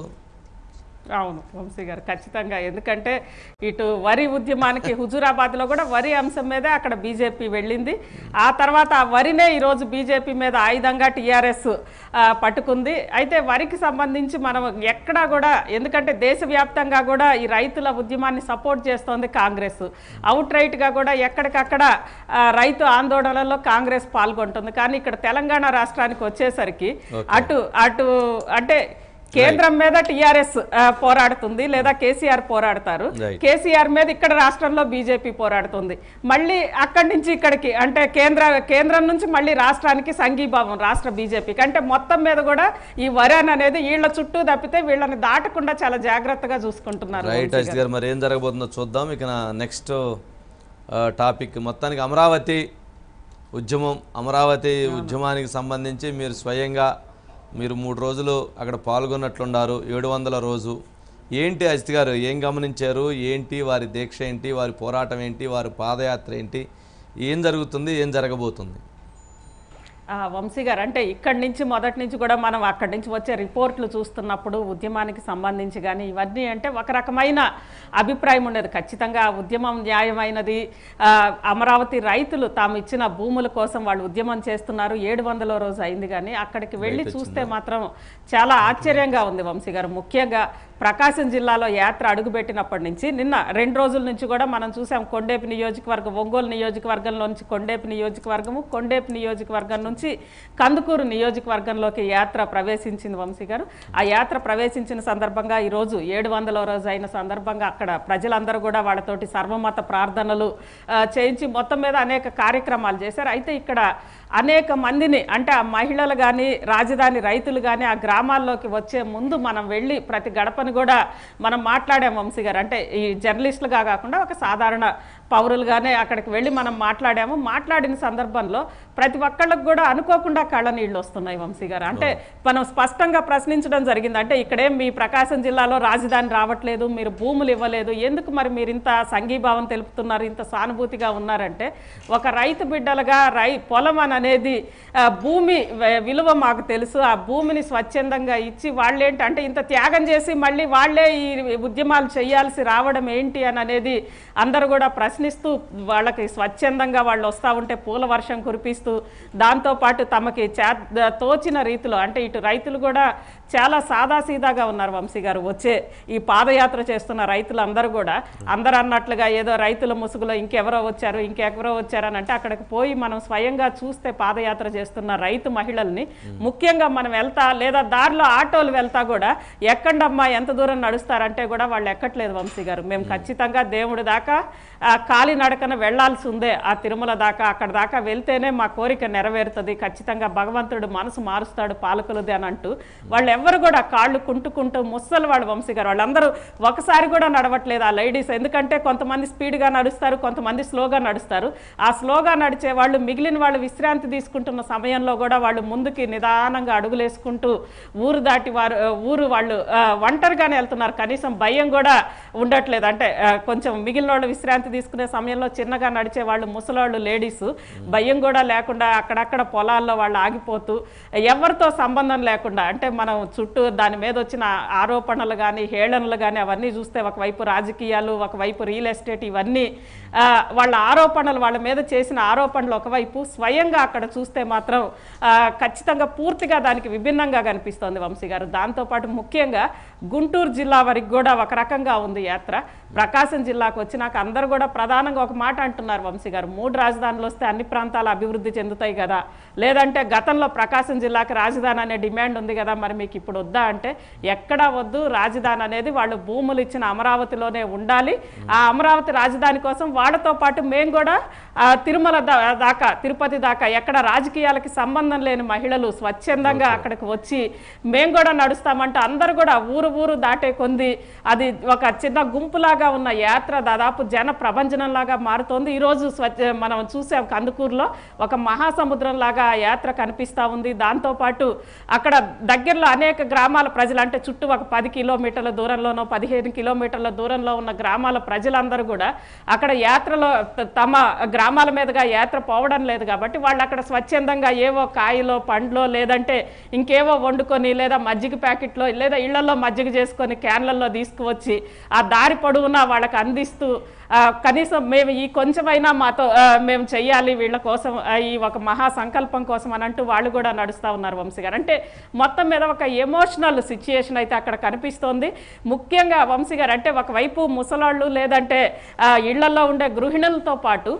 అవును వంశీ గారు ఖచ్చితంగా ఎందుకంటే ఇటు వరి ఉద్యమానికి హుజూరాబాద్లో కూడా వరి అంశం మీదే అక్కడ బీజేపీ వెళ్ళింది ఆ తర్వాత ఆ వరినే ఈరోజు బీజేపీ మీద ఆయుధంగా టీఆర్ఎస్ పట్టుకుంది అయితే వరికి సంబంధించి మనం ఎక్కడా కూడా ఎందుకంటే దేశవ్యాప్తంగా కూడా ఈ రైతుల ఉద్యమాన్ని సపోర్ట్ చేస్తోంది కాంగ్రెస్ అవుట్ రైట్గా కూడా ఎక్కడికక్కడ ఆ, రైతు ఆందోళనలో కాంగ్రెస్ పాల్గొంటుంది కానీ ఇక్కడ తెలంగాణ రాష్ట్రానికి వచ్చేసరికి అటు అటు అంటే కేంద్రం మీద టిఆర్ఎస్ పోరాడుతుంది లేదా కేసీఆర్ పోరాడతారు Right. కేసీఆర్ మీద ఇక్కడ రాష్ట్రంలో బీజేపీ పోరాడుతుంది మళ్ళీ అక్కడి నుంచి ఇక్కడికి అంటే కేంద్ర కేంద్రం నుంచి మళ్ళీ రాష్ట్రానికి సంఘీభావం రాష్ట్ర బీజేపీకి అంటే మొత్తం మీద కూడా ఈ వరన్ అనేది వీళ్ళ చుట్టూ తప్పితే వీళ్ళని దాటకుండా చాలా జాగ్రత్తగా చూసుకుంటున్నారు రైట్ వంశీ అజిత్ గారు మరి ఏం జరగబోతుందో చూద్దాం ఇక నెక్స్ట్ టాపిక్ మొత్తానికి అమరావతి ఉద్యమం అమరావతి ఉద్యమానికి సంబంధించి మీరు స్వయంగా మీరు మూడు రోజులు అక్కడ పాల్గొన్నట్లున్నారు ఏడు వందల రోజు ఏంటి అజిత్ గారు ఏం గమనించారు ఏంటి వారి దీక్ష ఏంటి వారి పోరాటం ఏంటి వారి పాదయాత్ర ఏంటి ఏం జరుగుతుంది ఏం జరగబోతుంది ఆ, వంశీ గారు అంటే ఇక్కడి నుంచి మొదటి నుంచి కూడా మనం అక్కడి నుంచి వచ్చే రిపోర్ట్లు చూస్తున్నప్పుడు ఉద్యమానికి సంబంధించి కానీ ఇవన్నీ అంటే ఒక రకమైన అభిప్రాయం ఉండేది ఖచ్చితంగా ఆ ఉద్యమం న్యాయమైనది ఆ, అమరావతి రైతులు తాము ఇచ్చిన భూముల కోసం వాళ్ళు ఉద్యమం చేస్తున్నారు ఏడు వందల రోజు అయింది కానీ అక్కడికి వెళ్ళి చూస్తే మాత్రం చాలా ఆశ్చర్యంగా ఉంది వంశీ గారు ముఖ్యంగా ప్రకాశం జిల్లాలో యాత్ర అడుగుపెట్టినప్పటి నుంచి నిన్న రెండు రోజుల నుంచి కూడా మనం చూసాం కొండేపి నియోజకవర్గం ఒంగోలు నియోజకవర్గంలో నుంచి కొండేపి నియోజకవర్గము కొండేపి నియోజకవర్గం నుంచి కందుకూరు నియోజకవర్గంలోకి యాత్ర ప్రవేశించింది వంశీ గారు ఆ యాత్ర ప్రవేశించిన సందర్భంగా ఈరోజు ఏడు వందల రోజు అయిన సందర్భంగా అక్కడ ప్రజలందరూ కూడా వాళ్ళతోటి సర్వమత ప్రార్థనలు ఆ, చేయించి మొత్తం మీద అనేక కార్యక్రమాలు చేశారు అయితే ఇక్కడ అనేక మందిని అంటే ఆ మహిళలు కానీ రాజధాని రైతులు కానీ ఆ గ్రామాల్లోకి వచ్చే ముందు మనం వెళ్ళి ప్రతి గడపని కూడా మనం మాట్లాడాం వంశీ గారు అంటే ఈ జర్నలిస్టులుగా కాకుండా ఒక సాధారణ పౌరులుగానే అక్కడికి వెళ్ళి మనం మాట్లాడాము మాట్లాడిన సందర్భంలో ప్రతి ఒక్కళ్ళకి కూడా అనుకోకుండా కళ్ళ నీళ్ళు వస్తున్నాయి వంశీ గారు అంటే మనం స్పష్టంగా ప్రశ్నించడం జరిగింది అంటే ఇక్కడేం మీ ప్రకాశం జిల్లాలో రాజధాని రావట్లేదు మీరు భూములు ఇవ్వలేదు ఎందుకు మరి మీరు ఇంత సంఘీభావం తెలుపుతున్నారు ఇంత సానుభూతిగా ఉన్నారంటే ఒక రైతు బిడ్డలుగా రై పొలం అని అనేది ఆ, భూమి వ- విలువ మాకు తెలుసు ఆ భూమిని స్వచ్ఛందంగా ఇచ్చి వాళ్ళేంటి అంటే ఇంత త్యాగం చేసి మళ్ళీ వాళ్ళే ఈ ఉద్యమాలు చేయాల్సి రావడం ఏంటి అని అనేది అందరూ కూడా ప్రశ్నిస్తూ వాళ్ళకి స్వచ్ఛందంగా వాళ్ళు వస్తూ ఉంటే పూల వర్షం కురిపిస్తూ దాంతోపాటు తమకి చే తోచిన రీతిలో అంటే ఇటు రైతులు కూడా చాలా సాదాసీదాగా ఉన్నారు వంశీ గారు వచ్చే ఈ పాదయాత్ర చేస్తున్న రైతులందరూ కూడా అందరు అన్నట్లుగా ఏదో రైతుల ముసుగులో ఇంకెవరో వచ్చారు ఇంకెవరో వచ్చారని అంటే అక్కడికి పోయి మనం స్వయంగా చూస్తే పాదయాత్ర చేస్తున్న రైతు మహిళల్ని ముఖ్యంగా మనం వెళ్తా లేదా దారిలో ఆటోలు వెళ్తా కూడా ఎక్కండమ్మా ఎంత దూరం నడుస్తారంటే కూడా వాళ్ళు ఎక్కట్లేదు వంశీ గారు మేము ఖచ్చితంగా దేవుడి దాకా ఆ, కాలినడకన వెళ్లాల్సి ఉందే ఆ తిరుమల దాకా అక్కడ దాకా వెళ్తేనే మా కోరిక నెరవేరుతుంది ఖచ్చితంగా భగవంతుడు మనసు మారుస్తాడు పాలకులది అని అంటూ వాళ్ళు ఎవ్వరు కూడా కాళ్ళు కుంటుకుంటూ ముసలి వాళ్ళు వంశీ గారు వాళ్ళందరూ ఒకసారి కూడా నడవట్లేదు ఆ లేడీస్ ఎందుకంటే కొంతమంది స్పీడ్గా నడుస్తారు కొంతమంది స్లోగా నడుస్తారు ఆ స్లోగా నడిచే వాళ్ళు మిగిలిన వాళ్ళు విశ్రాంతి తీసుకుంటున్న సమయంలో కూడా వాళ్ళు ముందుకి నిదానంగా అడుగులేసుకుంటూ ఊరు దాటి వారు ఆ, ఊరు వాళ్ళు ఆ, ఒంటరిగానే వెళ్తున్నారు కనీసం భయం కూడా ఉండట్లేదు అంటే ఆ, కొంచెం మిగిలిన వాళ్ళు విశ్రాంతి తీసుకునే సమయంలో చిన్నగా నడిచే వాళ్ళు ముసలాళ్ళు లేడీస్ భయం కూడా లేకుండా అక్కడక్కడ పొలాల్లో వాళ్ళు ఆగిపోతూ ఎవరితో సంబంధం లేకుండా అంటే మనం చుట్టూ దాని మీద వచ్చిన ఆరోపణలు కానీ హేళనలు కానీ అవన్నీ చూస్తే ఒకవైపు రాజకీయాలు ఒకవైపు రియల్ ఎస్టేట్ ఇవన్నీ ఆ, వాళ్ళ ఆరోపణలు వాళ్ళ మీద చేసిన ఆరోపణలు ఒకవైపు స్వయంగా అక్కడ చూస్తే మాత్రం ఆ, ఖచ్చితంగా పూర్తిగా దానికి విభిన్నంగా కనిపిస్తోంది వంశీ గారు దాంతోపాటు ముఖ్యంగా గుంటూరు జిల్లా వరకు కూడా ఒక రకంగా ఉంది యాత్ర ప్రకాశం జిల్లాకు వచ్చినాక అందరూ కూడా ప్రధానంగా ఒక మాట అంటున్నారు వంశీ గారు మూడు రాజధానులు వస్తే అన్ని ప్రాంతాలు అభివృద్ధి చెందుతాయి కదా లేదంటే గతంలో ప్రకాశం జిల్లాకి రాజధాని అనే డిమాండ్ ఉంది కదా మరి మీకు ఇప్పుడు వద్దా అంటే ఎక్కడా వద్దు రాజధాని అనేది వాళ్ళు భూములు ఇచ్చిన అమరావతిలోనే ఉండాలి ఆ అమరావతి రాజధాని కోసం వాళ్ళతో పాటు మేము కూడా ఆ, తిరుమల దా- దాకా తిరుపతి దాకా ఎక్కడ రాజకీయాలకి సంబంధం లేని మహిళలు స్వచ్ఛందంగా అక్కడికి వచ్చి మేము కూడా నడుస్తామంటే అందరూ కూడా ఊరు ఊరు దాటే కొంది అది ఒక చిన్న గుంపులాగా ఉన్న యాత్ర దాదాపు జన ప్రభంజనంలాగా మారుతోంది ఈరోజు స్వచ్ఛ మనం చూసాం కందుకూరులో ఒక మహాసముద్రం లాగా ఆ యాత్ర కనిపిస్తూ ఉంది దాంతోపాటు అక్కడ దగ్గరలో అనేక గ్రామాల ప్రజలు అంటే చుట్టూ ఒక పది కిలోమీటర్ల దూరంలోనో పదిహేను కిలోమీటర్ల దూరంలో ఉన్న గ్రామాల ప్రజలందరూ కూడా అక్కడ యాత్రలో త- తమ గ్రామాల మీదుగా యాత్ర పోవడం లేదు కాబట్టి వాళ్ళు అక్కడ స్వచ్ఛందంగా ఏవో కాయలో పండ్లో లేదంటే ఇంకేవో వండుకొని లేదా మజ్జిగ ప్యాకెట్లో లేదా ఇళ్లలో మజ్జిగ చేసుకొని క్యాన్లలో తీసుకువచ్చి ఆ దారి పొడవునా వాళ్ళకి అందిస్తూ ఆ, కనీసం మేము ఈ కొంచెమైనా మాతో ఆ, మేము చెయ్యాలి వీళ్ళ కోసం ఆ, ఈ ఒక మహా సంకల్పం కోసం అని అంటూ వాళ్ళు కూడా నడుస్తూ ఉన్నారు వంశీ గారు అంటే మొత్తం మీద ఒక ఎమోషనల్ సిచ్యుయేషన్ అయితే అక్కడ కనిపిస్తోంది ముఖ్యంగా వంశీ గారు అంటే ఒకవైపు ముసలాళ్ళు లేదంటే ఆ, ఇళ్లలో ఉండే గృహిణులతో పాటు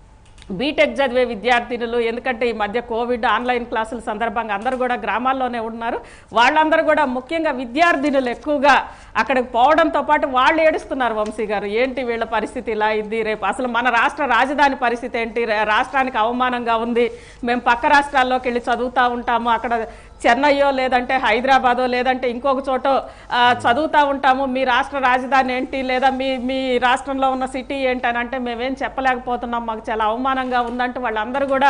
బీటెక్ చదివే విద్యార్థినులు ఎందుకంటే ఈ మధ్య కోవిడ్ ఆన్లైన్ క్లాసుల సందర్భంగా అందరూ కూడా గ్రామాల్లోనే ఉన్నారు వాళ్ళందరూ కూడా ముఖ్యంగా విద్యార్థినులు ఎక్కువగా అక్కడికి పోవడంతో పాటు వాళ్ళు ఏడుస్తున్నారు వంశీ గారు ఏంటి వీళ్ళ పరిస్థితి ఇలా అయింది రేపు అసలు మన రాష్ట్ర రాజధాని పరిస్థితి ఏంటి రే- రాష్ట్రానికి అవమానంగా ఉంది మేము పక్క రాష్ట్రాల్లోకి వెళ్ళి చదువుతూ ఉంటాము అక్కడ చెన్నయ్యో లేదంటే హైదరాబాదో లేదంటే ఇంకొక చోట ఆ, చదువుతూ ఉంటాము మీ రాష్ట్ర రాజధాని ఏంటి లేదా మీ మీ రాష్ట్రంలో ఉన్న సిటీ ఏంటి అని అంటే మేమేం చెప్పలేకపోతున్నాం మాకు చాలా అవమానంగా ఉందంటూ వాళ్ళందరూ కూడా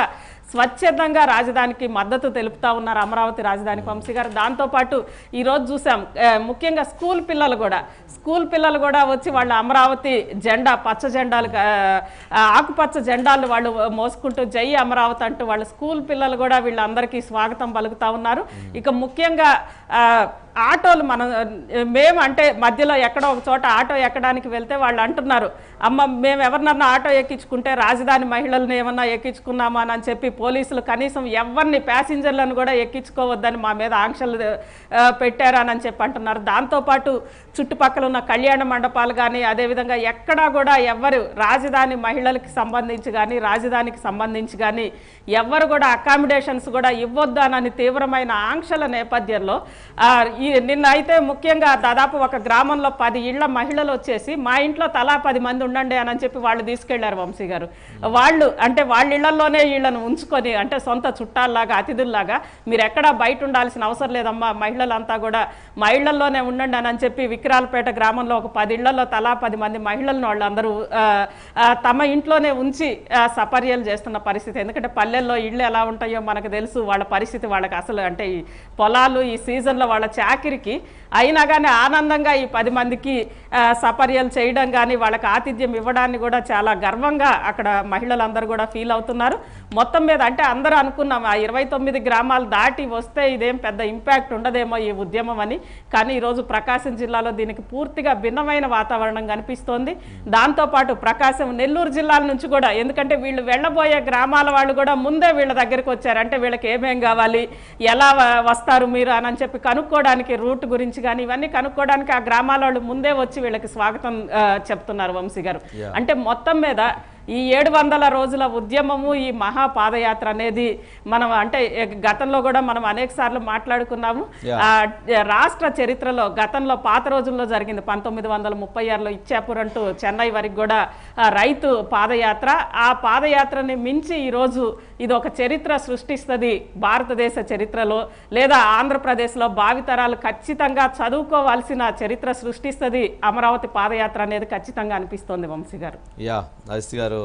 స్వచ్ఛందంగా రాజధానికి మద్దతు తెలుపుతా ఉన్నారు అమరావతి రాజధానికి వంశీ గారు దాంతోపాటు ఈరోజు చూసాం ఆ, ముఖ్యంగా స్కూల్ పిల్లలు కూడా స్కూల్ పిల్లలు కూడా వచ్చి వాళ్ళు అమరావతి జెండా పచ్చ జెండాలు ఆ, ఆ, ఆకుపచ్చ జెండాలు వాళ్ళు మోసుకుంటూ జై అమరావతి అంటూ వాళ్ళ స్కూల్ పిల్లలు కూడా వీళ్ళందరికీ స్వాగతం పలుకుతా ఉన్నారు ఇక ముఖ్యంగా ఆ, ఆటోలు మనం మేము అంటే మధ్యలో ఎక్కడో ఒక చోట ఆటో ఎక్కడానికి వెళ్తే వాళ్ళు అంటున్నారు అమ్మ మేము ఎవరినన్నా ఆటో ఎక్కించుకుంటే రాజధాని మహిళలను ఏమన్నా ఎక్కించుకున్నామా అని చెప్పి పోలీసులు కనీసం ఎవరిని ప్యాసింజర్లను కూడా ఎక్కించుకోవద్దని మా మీద ఆంక్షలు ఆ, పెట్టారని చెప్పి అంటున్నారు దాంతోపాటు చుట్టుపక్కల ఉన్న కళ్యాణ మండపాలు కానీ అదేవిధంగా ఎక్కడా కూడా ఎవరు రాజధాని మహిళలకి సంబంధించి కానీ రాజధానికి సంబంధించి కానీ ఎవరు కూడా అకామిడేషన్స్ కూడా ఇవ్వద్దు అని తీవ్రమైన ఆంక్షల నేపథ్యంలో ఆ, ఈ నిన్న అయితే ముఖ్యంగా దాదాపు ఒక గ్రామంలో పది ఇళ్ల మహిళలు వచ్చేసి మా ఇంట్లో తలా పది మంది ఉండండి అని చెప్పి వాళ్ళు తీసుకెళ్లారు వంశీ గారు వాళ్ళు అంటే వాళ్ళ ఇళ్లలోనే వీళ్ళను ఉంచుకొని అంటే సొంత చుట్టాల్లాగా అతిథుల్లాగా మీరు ఎక్కడా బయట ఉండాల్సిన అవసరం లేదమ్మా మహిళలంతా కూడా మా ఇళ్లలోనే ఉండండి అని చెప్పి విక్రాలపేట గ్రామంలో ఒక పది ఇళ్లలో తలా పది మంది మహిళలను వాళ్ళందరూ ఆ, ఆ, తమ ఇంట్లోనే ఉంచి ఆ, సపర్యలు చేస్తున్న పరిస్థితి ఎందుకంటే పల్లెల్లో ఇళ్ళు ఎలా ఉంటాయో మనకు తెలుసు వాళ్ళ పరిస్థితి వాళ్ళకి అసలు అంటే ఈ పొలాలు ఈ సీజన్లో వాళ్ళ చాకిరికి అయినా కానీ ఆనందంగా ఈ పది మందికి ఆ, సపర్యలు చేయడం కానీ వాళ్ళకి ఆతిథ్యం ఇవ్వడాన్ని కూడా చాలా గర్వంగా అక్కడ మహిళలందరూ కూడా ఫీల్ అవుతున్నారు మొత్తం మీద అంటే అందరూ అనుకున్నాం ఆ ఇరవై తొమ్మిది గ్రామాలు దాటి వస్తే ఇదేం పెద్ద ఇంపాక్ట్ ఉండదేమో ఈ ఉద్యమం అని కానీ ఈరోజు ప్రకాశం జిల్లాలో దీనికి పూర్తిగా భిన్నమైన వాతావరణం కనిపిస్తోంది దాంతోపాటు ప్రకాశం నెల్లూరు జిల్లాల నుంచి కూడా ఎందుకంటే వీళ్ళు వెళ్ళబోయే గ్రామాల వాళ్ళు కూడా ముందే వీళ్ళ దగ్గరికి వచ్చారు అంటే వీళ్ళకి ఏమేం కావాలి ఎలా వ- వస్తారు మీరు అని అని చెప్పి కనుక్కోవడానికి రూట్ గురించి కానీ ఇవన్నీ కనుక్కోవడానికి ఆ గ్రామాల వాళ్ళు ముందే వచ్చి వీళ్ళకి స్వాగతం ఆ, చెప్తున్నారు వంశీ గారు అంటే మొత్తం మీద ఈ ఏడు వందల రోజుల ఉద్యమము ఈ మహా పాదయాత్ర అనేది మనం అంటే ఏ- గతంలో కూడా మనం అనేక సార్లు మాట్లాడుకున్నాము Yeah. ఆ, రాష్ట్ర చరిత్రలో గతంలో పాత రోజుల్లో జరిగింది పంతొమ్మిది వందల ముప్పై ఆరులో ఇచ్చాపురం అంటూ చెన్నై వరకు కూడా ఆ, రైతు పాదయాత్ర ఆ పాదయాత్రని మించి ఈరోజు ఇది ఒక చరిత్ర సృష్టిస్తుంది భారతదేశ చరిత్రలో లేదా ఆంధ్రప్రదేశ్లో భావితరాలు ఖచ్చితంగా చదువుకోవాల్సిన చరిత్ర సృష్టిస్తుంది అమరావతి పాదయాత్ర అనేది ఖచ్చితంగా అనిపిస్తోంది వంశీ గారు యా అజిత్ గారు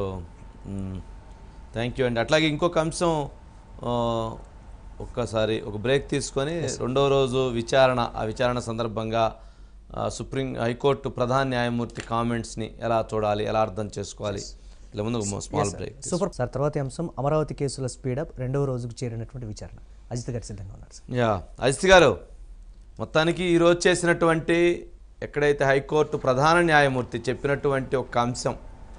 థ్యాంక్ యూ అండి అట్లాగే ఇంకొక అంశం ఆ, ఒక్కసారి ఒక బ్రేక్ తీసుకొని రెండో రోజు విచారణ ఆ విచారణ సందర్భంగా ఆ, సుప్రీం హైకోర్టు ప్రధాన న్యాయమూర్తి కామెంట్స్ని ఎలా చూడాలి ఎలా అర్థం చేసుకోవాలి ఇలా ముందు స్మాల్ బ్రేక్ సూపర్ సార్ తర్వాతి అంశం అమరావతి కేసుల స్పీడప్ రెండవ రోజుకు చేరినటువంటి విచారణ అజిత్ గారు సిద్ధంగా ఉన్నారు సార్ యా అజిత్ గారు మొత్తానికి ఈరోజు చేసినటువంటి ఎక్కడైతే హైకోర్టు ప్రధాన న్యాయమూర్తి చెప్పినటువంటి ఒక అంశం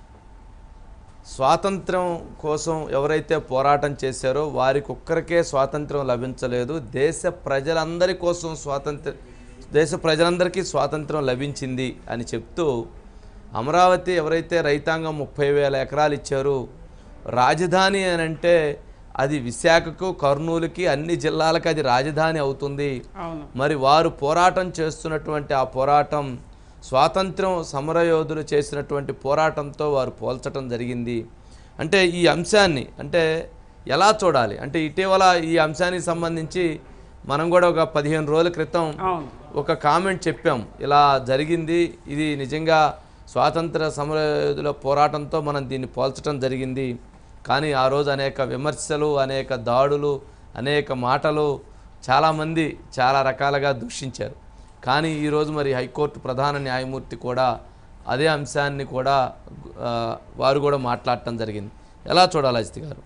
స్వాతంత్రం కోసం ఎవరైతే పోరాటం చేశారో వారికి ఒక్కరికే స్వాతంత్రం లభించలేదు దేశ ప్రజలందరి కోసం స్వాతంత్ర దేశ ప్రజలందరికీ స్వాతంత్రం లభించింది అని చెప్తూ అమరావతి ఎవరైతే రైతాంగం ముప్పై వేల ఎకరాలు ఇచ్చారో రాజధాని అని అంటే అది విశాఖకు కర్నూలుకి అన్ని జిల్లాలకు అది రాజధాని అవుతుంది అవును మరి వారు పోరాటం చేస్తున్నటువంటి ఆ పోరాటం స్వాతంత్రం సమరయోధులు చేసినటువంటి పోరాటంతో వారు పోల్చటం జరిగింది అంటే ఈ అంశాన్ని అంటే ఎలా చూడాలి అంటే ఇటీవల ఈ అంశానికి సంబంధించి మనం కూడా ఒక పదిహేను రోజుల క్రితం అవును ఒక కామెంట్ చెప్పాం ఇలా జరిగింది ఇది నిజంగా స్వాతంత్ర సమరయోధుల పోరాటంతో మనం దీన్ని పోల్చడం జరిగింది కానీ ఆ రోజు అనేక విమర్శలు అనేక దాడులు అనేక మాటలు చాలామంది చాలా రకాలుగా దూషించారు కానీ ఈరోజు మరి హైకోర్టు ప్రధాన న్యాయమూర్తి కూడా అదే అంశాన్ని కూడా ఆ, వారు కూడా మాట్లాడటం జరిగింది ఎలా చూడాలి అజిత్ గారు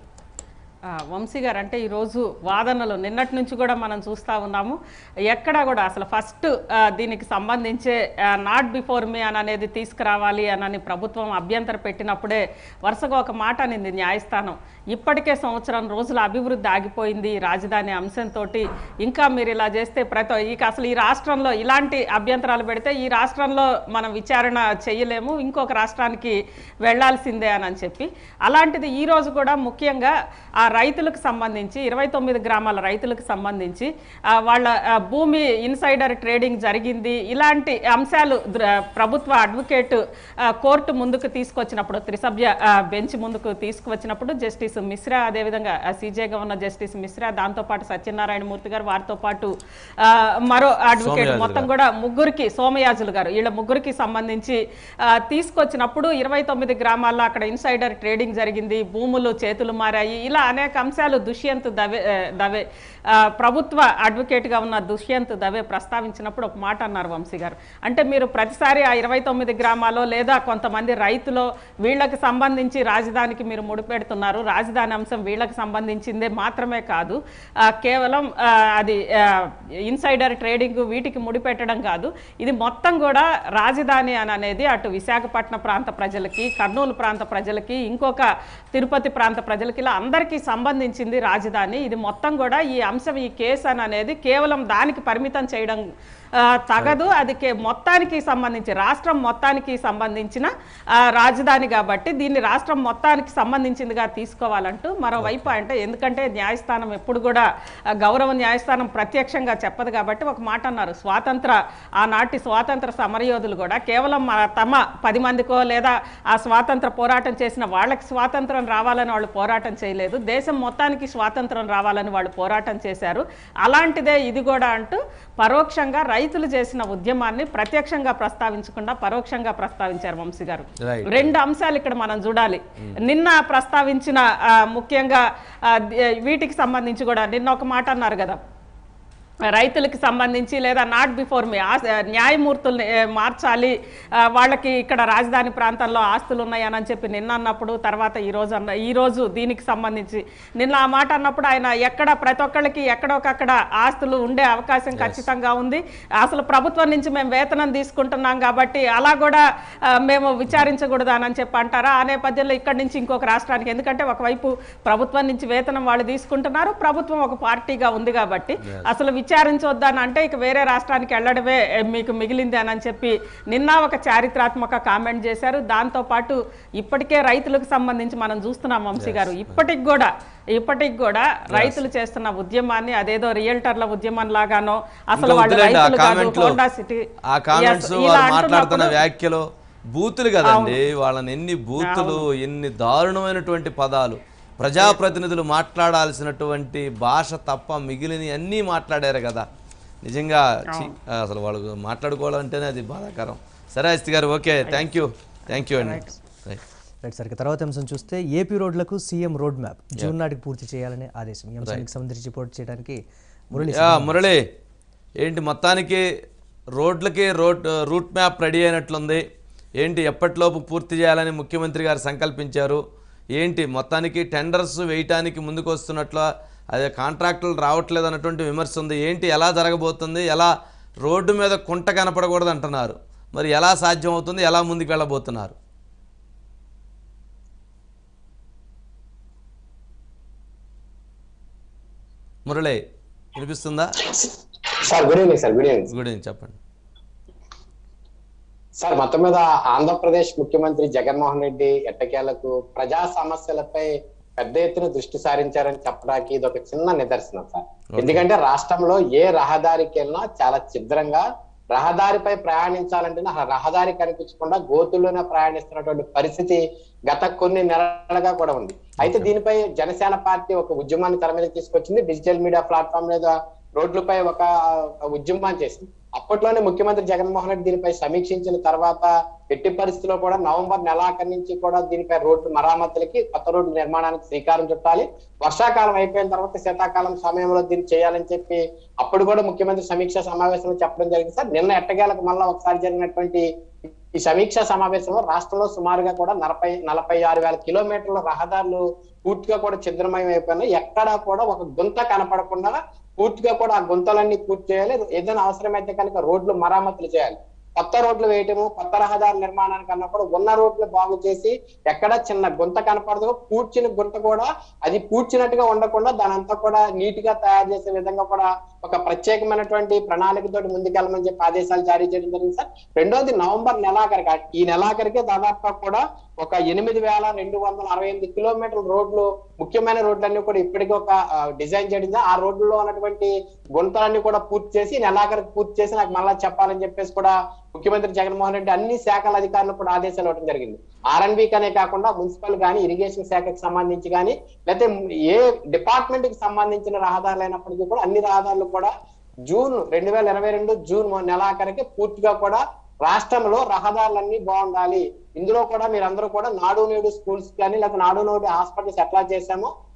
ఆ, వంశీ గారు అంటే ఈరోజు వాదనలు నిన్నటి నుంచి కూడా మనం చూస్తూ ఉన్నాము ఎక్కడా కూడా అసలు ఫస్ట్ ఆ, దీనికి సంబంధించే నాట్ బిఫోర్ మీ అని అనేది తీసుకురావాలి అని ప్రభుత్వం అభ్యంతర పెట్టినప్పుడే వరుసగా ఒక మాట అనింది న్యాయస్థానం ఇప్పటికే సంవత్సరం రోజుల అభివృద్ధి ఆగిపోయింది ఈ రాజధాని అంశంతో ఇంకా మీరు ఇలా చేస్తే ప్రతి ఇక అసలు ఈ రాష్ట్రంలో ఇలాంటి అభ్యంతరాలు పెడితే ఈ రాష్ట్రంలో మనం విచారణ చేయలేము ఇంకొక రాష్ట్రానికి వెళ్ళాల్సిందే అని అని చెప్పి అలాంటిది ఈ రోజు కూడా ముఖ్యంగా ఆ రైతులకు సంబంధించి ఇరవై తొమ్మిది గ్రామాల రైతులకు సంబంధించి ఆ, వాళ్ళ ఆ, భూమి ఇన్సైడర్ ట్రేడింగ్ జరిగింది ఇలాంటి అంశాలు ద్ర- ప్రభుత్వ అడ్వకేట్ ఆ, కోర్టు ముందుకు తీసుకొచ్చినప్పుడు త్రిసభ్య ఆ, బెంచ్ ముందుకు తీసుకువచ్చినప్పుడు జస్టిస్ మిశ్రా అదేవిధంగా సీజేగా ఉన్న జస్టిస్ మిశ్రా దాంతోపాటు సత్యనారాయణ మూర్తి గారు వారితో పాటు ఆ, మరో అడ్వకేట్ సోమయాజులు మొత్తం కూడా ముగ్గురికి సోమయాజులు గారు వీళ్ళ ముగ్గురికి సంబంధించి ఆ, తీసుకొచ్చినప్పుడు ఇరవై తొమ్మిది గ్రామాల్లో అక్కడ ఇన్సైడర్ ట్రేడింగ్ జరిగింది భూములు చేతులు మారాయి ఇలా అనేక అనేక అంశాలు దుష్యంత్ దవే ఆ, దవే ఆ, ప్రభుత్వ అడ్వకేట్గా ఉన్న దుష్యంత్ దవే ప్రస్తావించినప్పుడు ఒక మాట అన్నారు వంశీ గారు అంటే మీరు ప్రతిసారి ఆ ఇరవై తొమ్మిది గ్రామాల్లో లేదా కొంతమంది రైతులో వీళ్ళకి సంబంధించి రాజధానికి మీరు ముడిపెడుతున్నారు రాజధాని అంశం వీళ్ళకి సంబంధించిందే మాత్రమే కాదు ఆ, కేవలం ఆ, అది ఇన్సైడర్ ట్రేడింగ్ వీటికి ముడిపెట్టడం కాదు ఇది మొత్తం కూడా రాజధాని అని అనేది అటు విశాఖపట్నం ప్రాంత ప్రజలకి కర్నూలు ప్రాంత ప్రజలకి ఇంకొక తిరుపతి ప్రాంత ప్రజలకి ఇలా అందరికీ సంబంధించింది రాజధాని ఇది మొత్తం కూడా ఈ అంశం ఈ కేసు అని అనేది కేవలం దానికి పరిమితం చేయడం ఆ, తగదు అది కే- మొత్తానికి సంబంధించి రాష్ట్రం మొత్తానికి సంబంధించిన ఆ, రాజధాని కాబట్టి దీన్ని రాష్ట్రం మొత్తానికి సంబంధించిందిగా తీసుకోవాలంటూ మరోవైపు అంటే ఎందుకంటే న్యాయస్థానం ఎప్పుడు కూడా ఆ, గౌరవ న్యాయస్థానం ప్రత్యక్షంగా చెప్పదు కాబట్టి ఒక మాట అన్నారు స్వాతంత్ర ఆనాటి స్వాతంత్ర సమరయోధులు కూడా కేవలం మన తమ పది మందికో లేదా ఆ స్వాతంత్ర పోరాటం చేసిన వాళ్ళకి స్వాతంత్రం రావాలని వాళ్ళు పోరాటం చేయలేదు దేశం మొత్తానికి స్వాతంత్రం రావాలని వాళ్ళు పోరాటం చేశారు అలాంటిదే ఇది కూడా అంటూ పరోక్షంగా రైతులు చేసిన ఉద్యమాన్ని ప్రత్యక్షంగా ప్రస్తావించకుండా పరోక్షంగా ప్రస్తావించారు వంశీ గారు Right. రెండు అంశాలు ఇక్కడ మనం చూడాలి నిన్న ప్రస్తావించిన ఆ, ముఖ్యంగా ఆ, ది- వీటికి సంబంధించి కూడా నిన్న ఒక మాట అన్నారు కదా రైతులకి సంబంధించి లేదా నాట్ బిఫోర్ మీ న్యాయమూర్తుల్ని ఏ, మార్చాలి ఆ, వాళ్ళకి ఇక్కడ రాజధాని ప్రాంతాల్లో ఆస్తులు ఉన్నాయని చెప్పి నిన్న అన్నప్పుడు తర్వాత ఈ రోజు అన్న ఈ రోజు దీనికి సంబంధించి నిన్న ఆ మాట అన్నప్పుడు ఆయన ఎక్కడ ప్రతి ఒక్కళ్ళకి ఎక్కడొకక్కడ ఆస్తులు ఉండే అవకాశం ఖచ్చితంగా ఉంది అసలు ప్రభుత్వం నుంచి మేము వేతనం తీసుకుంటున్నాం కాబట్టి అలా కూడా ఆ, మేము విచారించకూడదు అని చెప్పి అంటారా ఆ నేపథ్యంలో ఇక్కడి నుంచి ఇంకొక రాష్ట్రానికి ఎందుకంటే ఒకవైపు ప్రభుత్వం నుంచి వేతనం వాళ్ళు తీసుకుంటున్నారు ప్రభుత్వం ఒక పార్టీగా ఉంది కాబట్టి అసలు విచారించొద్దని అంటే ఇక వేరే రాష్ట్రానికి వెళ్ళడమే ఏ, మీకు మిగిలింది అని చెప్పి నిన్న ఒక చారిత్రాత్మక కామెంట్ చేశారు దాంతో పాటు ఇప్పటికే రైతులకు సంబంధించి మనం చూస్తున్నాం వంశీ గారు ఇప్పటికి కూడా ఇప్పటికి కూడా రైతులు చేస్తున్న ఉద్యమాన్ని అదేదో రియల్టర్ల ఉద్యమం లాగానో అసలు ఇంకా వాళ్ళు వద్దులేండి ఆ రైతులు కాదు కామెంట్లు హోండా సిటీ ఆ కామెంట్స్ Yes, ఇలా వాళ్ళు మాట్లాడుతున్న అంటున్నప్పుడు- వ్యాఖ్యలు బూతులు కదండి వాళ్ళని ఎన్ని బూతులు ఎన్ని దారుణమైనటువంటి పదాలు ప్రజాప్రతినిధులు మాట్లాడాల్సినటువంటి భాష తప్ప మిగిలిన అన్నీ మాట్లాడారు కదా నిజంగా ఛీ, అసలు వాళ్ళు మాట్లాడుకోవడం అంటేనే అది బాధాకరం సరే అస్తి గారు okay thank you thank you అండి రైట్ రైట్ సార్ ఇక తర్వాత అంశం చూస్తే ఏపీ రోడ్లకు సీఎం రోడ్ మ్యాప్ జూన్ నాటికి పూర్తి చేయాలనే ఆదేశం ఈ అంశానికి సంబంధించి రిపోర్ట్ చేయడానికి మురళి యా మురళి ఏంటి మొత్తానికి రోడ్లకి రోడ్ రూట్ మ్యాప్ రెడీ అయినట్లుంది ఏంటి ఎప్పటిలోపు పూర్తి చేయాలని ముఖ్యమంత్రి గారు సంకల్పించారు ఏంటి మొత్తానికి టెండర్స్ వేయటానికి ముందుకు వస్తున్నట్లు అదే కాంట్రాక్టులు రావట్లేదు అన్నటువంటి విమర్శ ఉంది ఏంటి ఎలా జరగబోతుంది ఎలా రోడ్డు మీద కుంట కనపడకూడదు అంటున్నారు మరి ఎలా సాధ్యం అవుతుంది ఎలా ముందుకు వెళ్ళబోతున్నారు మురళి వినిపిస్తుందా sir good evening sir good evening good evening చెప్పండి సార్ మొత్తం మీద ఆంధ్రప్రదేశ్ ముఖ్యమంత్రి జగన్మోహన్ రెడ్డి ఎట్టకేలకు ప్రజా సమస్యలపై పెద్ద ఎత్తున దృష్టి సారించారని చెప్పడానికి ఇది ఒక చిన్న నిదర్శనం సార్ ఎందుకంటే రాష్ట్రంలో ఏ రహదారికి వెళ్ళినా చాలా ఛిద్రంగా రహదారిపై ప్రయాణించాలంటే ఆ రహదారి కనిపించకుండా గోతుల్లోనే ప్రయాణిస్తున్నటువంటి పరిస్థితి గత కొన్ని నెలలుగా కూడా ఉంది అయితే దీనిపై జనసేన పార్టీ ఒక ఉద్యమాన్ని తెర మీద తీసుకొచ్చింది డిజిటల్ మీడియా ప్లాట్ఫామ్ మీద రోడ్లపై ఒక ఉద్యమం చేసింది అప్పట్లోనే ముఖ్యమంత్రి జగన్మోహన్ రెడ్డి దీనిపై సమీక్షించిన తర్వాత ఎట్టి పరిస్థితిలో కూడా నవంబర్ నెలాఖరు నుంచి కూడా దీనిపై రోడ్డు మరామతులకి కొత్త రోడ్డు నిర్మాణానికి శ్రీకారం చుట్టాలి వర్షాకాలం అయిపోయిన తర్వాత శీతాకాలం సమయంలో దీన్ని చేయాలని చెప్పి అప్పుడు కూడా ముఖ్యమంత్రి సమీక్ష సమావేశంలో చెప్పడం జరిగింది సార్ నిన్న ఎట్టగేలకు మళ్ళా ఒకసారి జరిగినటువంటి ఈ సమీక్ష సమావేశంలో రాష్ట్రంలో సుమారుగా కూడా నలభై నలభై ఆరు వేల కిలోమీటర్ల రహదారులు పూర్తిగా కూడా ఛిద్రమయం అయిపోయినాయి ఎక్కడా కూడా ఒక గుంత కనపడకుండా పూర్తిగా కూడా ఆ గుంతలన్నీ పూర్తి చేయాలి ఏదైనా అవసరమైతే కనుక రోడ్లు మరామతులు చేయాలి కొత్త రోడ్లు వేయటము కొత్త రహదారి నిర్మాణానికన్నా కూడా ఉన్న రోడ్లు బాగు చేసి ఎక్కడ చిన్న గుంత కనపడదు పూడ్చిన గుంత కూడా అది పూడ్చినట్టుగా ఉండకుండా దాని అంతా కూడా నీట్ గా తయారు చేసే విధంగా కూడా ఒక ప్రత్యేకమైనటువంటి ప్రణాళికతోటి ముందుకెళ్ళమని చెప్పి ఆదేశాలు జారీ చేయడం జరిగింది సార్ రెండోది నవంబర్ నెలాఖరికి ఈ నెలాఖరికే దాదాపుగా కూడా ఒక ఎనిమిది వేల రెండు వందల అరవై ఎనిమిది కిలోమీటర్ల రోడ్లు ముఖ్యమైన రోడ్లన్నీ కూడా ఇప్పటికీ ఒక ఆ, డిజైన్ చేయడం ఆ రోడ్లలో ఉన్నటువంటి గుంతలన్నీ కూడా పూర్తి చేసి ఈ నెలాఖరికి పూర్తి చేసి నాకు మళ్ళా చెప్పాలని చెప్పేసి కూడా ముఖ్యమంత్రి జగన్మోహన్ రెడ్డి అన్ని శాఖల అధికారులు కూడా ఆదేశాలు ఇవ్వడం జరిగింది ఆర్ఎన్బి కనే కాకుండా మున్సిపల్ గానీ ఇరిగేషన్ శాఖకి సంబంధించి కానీ లేకపోతే ఏ డిపార్ట్మెంట్ కి సంబంధించిన రహదారులు అయినప్పటికీ కూడా అన్ని రహదారులు కూడా జూన్ రెండు వేల ఇరవై రెండు జూన్ మొ- నెలాఖరికి పూర్తిగా కూడా రాష్ట్రంలో రహదారులన్నీ బాగుండాలి ఇందులో కూడా మీరందరూ కూడా నాడు నేడు స్కూల్స్ కానీ లేకపోతే నాడు నేడు హాస్పిటల్స్ ఎట్లా చేశామో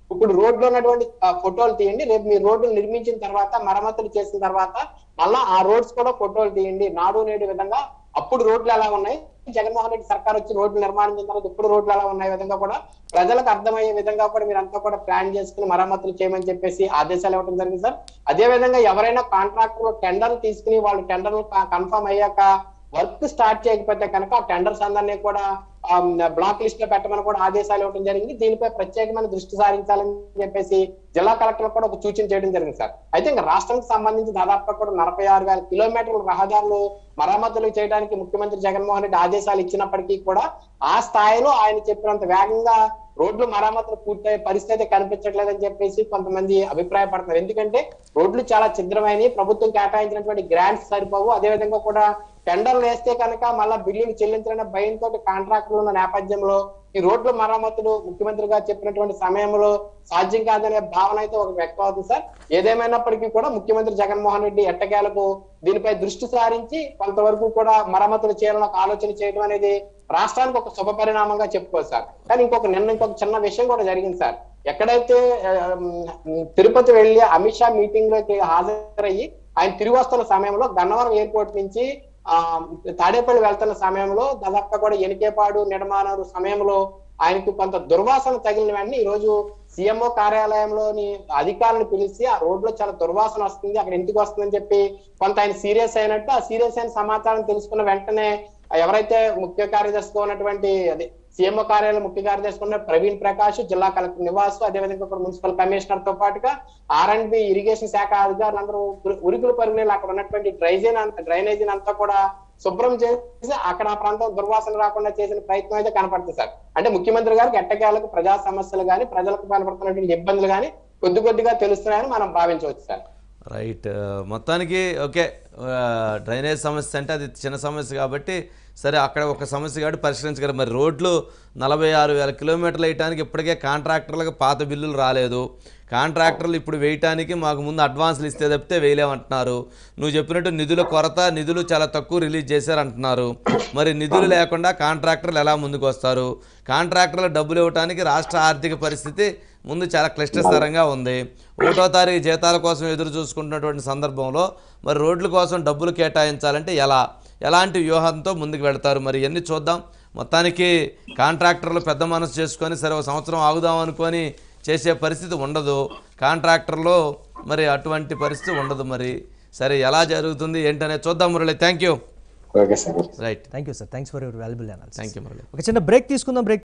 ఇప్పుడు రోడ్లో ఉన్నటువంటి ఆ, ఫోటోలు తీయండి రేపు మీరు రోడ్లు నిర్మించిన తర్వాత మరమ్మతులు చేసిన తర్వాత మళ్ళా ఆ రోడ్స్ కూడా ఫోటోలు తీయండి నాడు నేడు విధంగా అప్పుడు రోడ్లు ఎలా ఉన్నాయి జగన్మోహన్ రెడ్డి సర్కార్ వచ్చి రోడ్లు నిర్మాణించిన తర్వాత ఇప్పుడు రోడ్లు ఎలా ఉన్నాయి విధంగా కూడా ప్రజలకు అర్థమయ్యే విధంగా కూడా మీరు అంతా కూడా ప్లాన్ చేసుకుని మరమ్మతులు చేయమని చెప్పేసి ఆదేశాలు ఇవ్వడం జరిగింది సార్ అదే విధంగా ఎవరైనా కాంట్రాక్టర్ టెండర్లు తీసుకుని వాళ్ళు టెండర్లు కన్ఫర్మ్ అయ్యాక వర్క్ స్టార్ట్ చేయకపోతే కనుక ఆ టెండర్స్ అందరినీ కూడా బ్లాక్ లిస్ట్ లో పెట్టమని కూడా ఆదేశాలు ఇవ్వడం జరిగింది దీనిపై ప్రత్యేకమైన దృష్టి సారించాలని చెప్పేసి జిల్లా కలెక్టర్ కూడా ఒక సూచన చేయడం జరిగింది సార్ అయితే ఇంకా రాష్ట్రానికి సంబంధించి దాదాపు కూడా నలభై ఆరు వేల కిలోమీటర్ల రహదారులు మరమ్మతులు చేయడానికి ముఖ్యమంత్రి జగన్మోహన్ రెడ్డి ఆదేశాలు ఇచ్చినప్పటికీ కూడా ఆ స్థాయిలో ఆయన చెప్పినంత వేగంగా రోడ్లు మరమ్మతులు పూర్తయ్యే పరిస్థితి కనిపించట్లేదని చెప్పేసి కొంతమంది అభిప్రాయపడుతున్నారు ఎందుకంటే రోడ్లు చాలా ఛిద్రమైనవి ప్రభుత్వం కేటాయించినటువంటి గ్రాంట్స్ సరిపోవు అదే విధంగా కూడా టెండర్లు వేస్తే కనుక మళ్ళా బిల్లులు చెల్లించాలనే భయంతో కాంట్రాక్టులు ఉన్న నేపథ్యంలో ఈ రోడ్ల మరమ్మతులు ముఖ్యమంత్రి గారు చెప్పినటువంటి సమయంలో సాధ్యం కాదనే భావన అయితే ఒక వ్యక్తం అవుతుంది సార్ ఏదేమైనప్పటికీ కూడా ముఖ్యమంత్రి జగన్మోహన్ రెడ్డి ఎట్టకేలకు దీనిపై దృష్టి సారించి కొంతవరకు కూడా మరమ్మతులు చేయాలని ఒక ఆలోచన చేయడం అనేది రాష్ట్రానికి ఒక శుభ పరిణామంగా చెప్పుకోవచ్చు సార్ కానీ ఇంకొక నిన్న ఇంకొక చిన్న విషయం కూడా జరిగింది సార్ ఎక్కడైతే ఆ, ఉమ్, తిరుపతి వెళ్లి అమిత్ షా మీటింగ్ లోకి హాజరయ్యి ఆయన తిరిగి వస్తున్న సమయంలో గన్నవరం ఎయిర్పోర్ట్ నుంచి ఆ తాడేపల్లి వెళ్తున్న సమయంలో దాదాపుగా కూడా ఎనికేపాడు నిడమానరు సమయంలో ఆయనకు కొంత దుర్వాసన తగిలిన వెంటనే ఈ రోజు సీఎంఓ కార్యాలయంలోని అధికారులను పిలిచి ఆ రోడ్ లో చాలా దుర్వాసన వస్తుంది అక్కడ ఇంటికి వస్తుందని చెప్పి కొంత ఆయన సీరియస్ అయినట్టు ఆ సీరియస్ అయిన సమాచారం తెలుసుకున్న వెంటనే ఎవరైతే ముఖ్య కార్యదర్శిగా ఉన్నటువంటి అదే సీఎంఓ కార్యాలయం ముఖ్య కార్యదర్శి ఉన్న ప్రవీణ్ ప్రకాష్ జిల్లా కలెక్టర్ నివాస్ అదేవిధంగా ఇక్కడ మున్సిపల్ కమిషనర్ తో పాటుగా ఆర్ అండ్ బి ఇరిగేషన్ శాఖ అధికారులందరూ ఉరి- ఉరుకులు పరుగులు అక్కడ ఉన్నటువంటి డ్రైజేన్ అంత డ్రైనేజీని అంతా కూడా శుభ్రం చేసి అక్కడ ఆ ప్రాంతం దుర్వాసన రాకుండా చేసిన ప్రయత్నం అయితే కనపడుతుంది సార్ అంటే ముఖ్యమంత్రి గారికి ఎట్టకేలకు ప్రజా సమస్యలు గాని ప్రజలకు కనపడుతున్నటువంటి ఇబ్బందులు గాని కొద్ది కొద్దిగా తెలుస్తున్నాయని మనం భావించవచ్చు సార్ రైట్ ఆ, మొత్తానికి ఓకే ఆ, డ్రైనేజ్ సమస్య అంటే అది చిన్న సమస్య కాబట్టి సరే అక్కడ ఒక సమస్య కాబట్టి పరిష్కరించగలరు మరి రోడ్లు నలభై ఆరు వేల కిలోమీటర్లు వేయడానికి ఇప్పటికే కాంట్రాక్టర్లకు పాత బిల్లులు రాలేదు కాంట్రాక్టర్లు ఇప్పుడు వేయటానికి మాకు ముందు అడ్వాన్స్లు ఇస్తే తప్పితే వేయలేమంటున్నారు నువ్వు చెప్పినట్టు నిధుల కొరత నిధులు చాలా తక్కువ రిలీజ్ చేశారంటున్నారు మరి నిధులు లేకుండా కాంట్రాక్టర్లు ఎలా ముందుకు వస్తారు కాంట్రాక్టర్లు డబ్బులు ఇవ్వడానికి రాష్ట్ర ఆర్థిక పరిస్థితి ముందు చాలా క్లిష్టతరంగా ఉంది ఒకటో తారీఖు జీతాల కోసం ఎదురు చూసుకుంటున్నటువంటి సందర్భంలో మరి రోడ్ల కోసం డబ్బులు కేటాయించాలంటే ఎలా ఎలాంటి వ్యూహంతో ముందుకు వెళ్తారు మరి ఇవన్నీ చూద్దాం మొత్తానికి కాంట్రాక్టర్లు పెద్ద మనసు చేసుకొని సరే ఒక సంవత్సరం ఆగుదాం అనుకొని చేసే పరిస్థితి ఉండదు కాంట్రాక్టర్లో మరి అటువంటి పరిస్థితి ఉండదు మరి సరే ఎలా జరుగుతుంది ఏంటనే చూద్దాం Murali thank you okay sir right thank you sir thanks for your valuable analysis thank you Murali ఒక చిన్న బ్రేక్ తీసుకుందాం బ్రేక్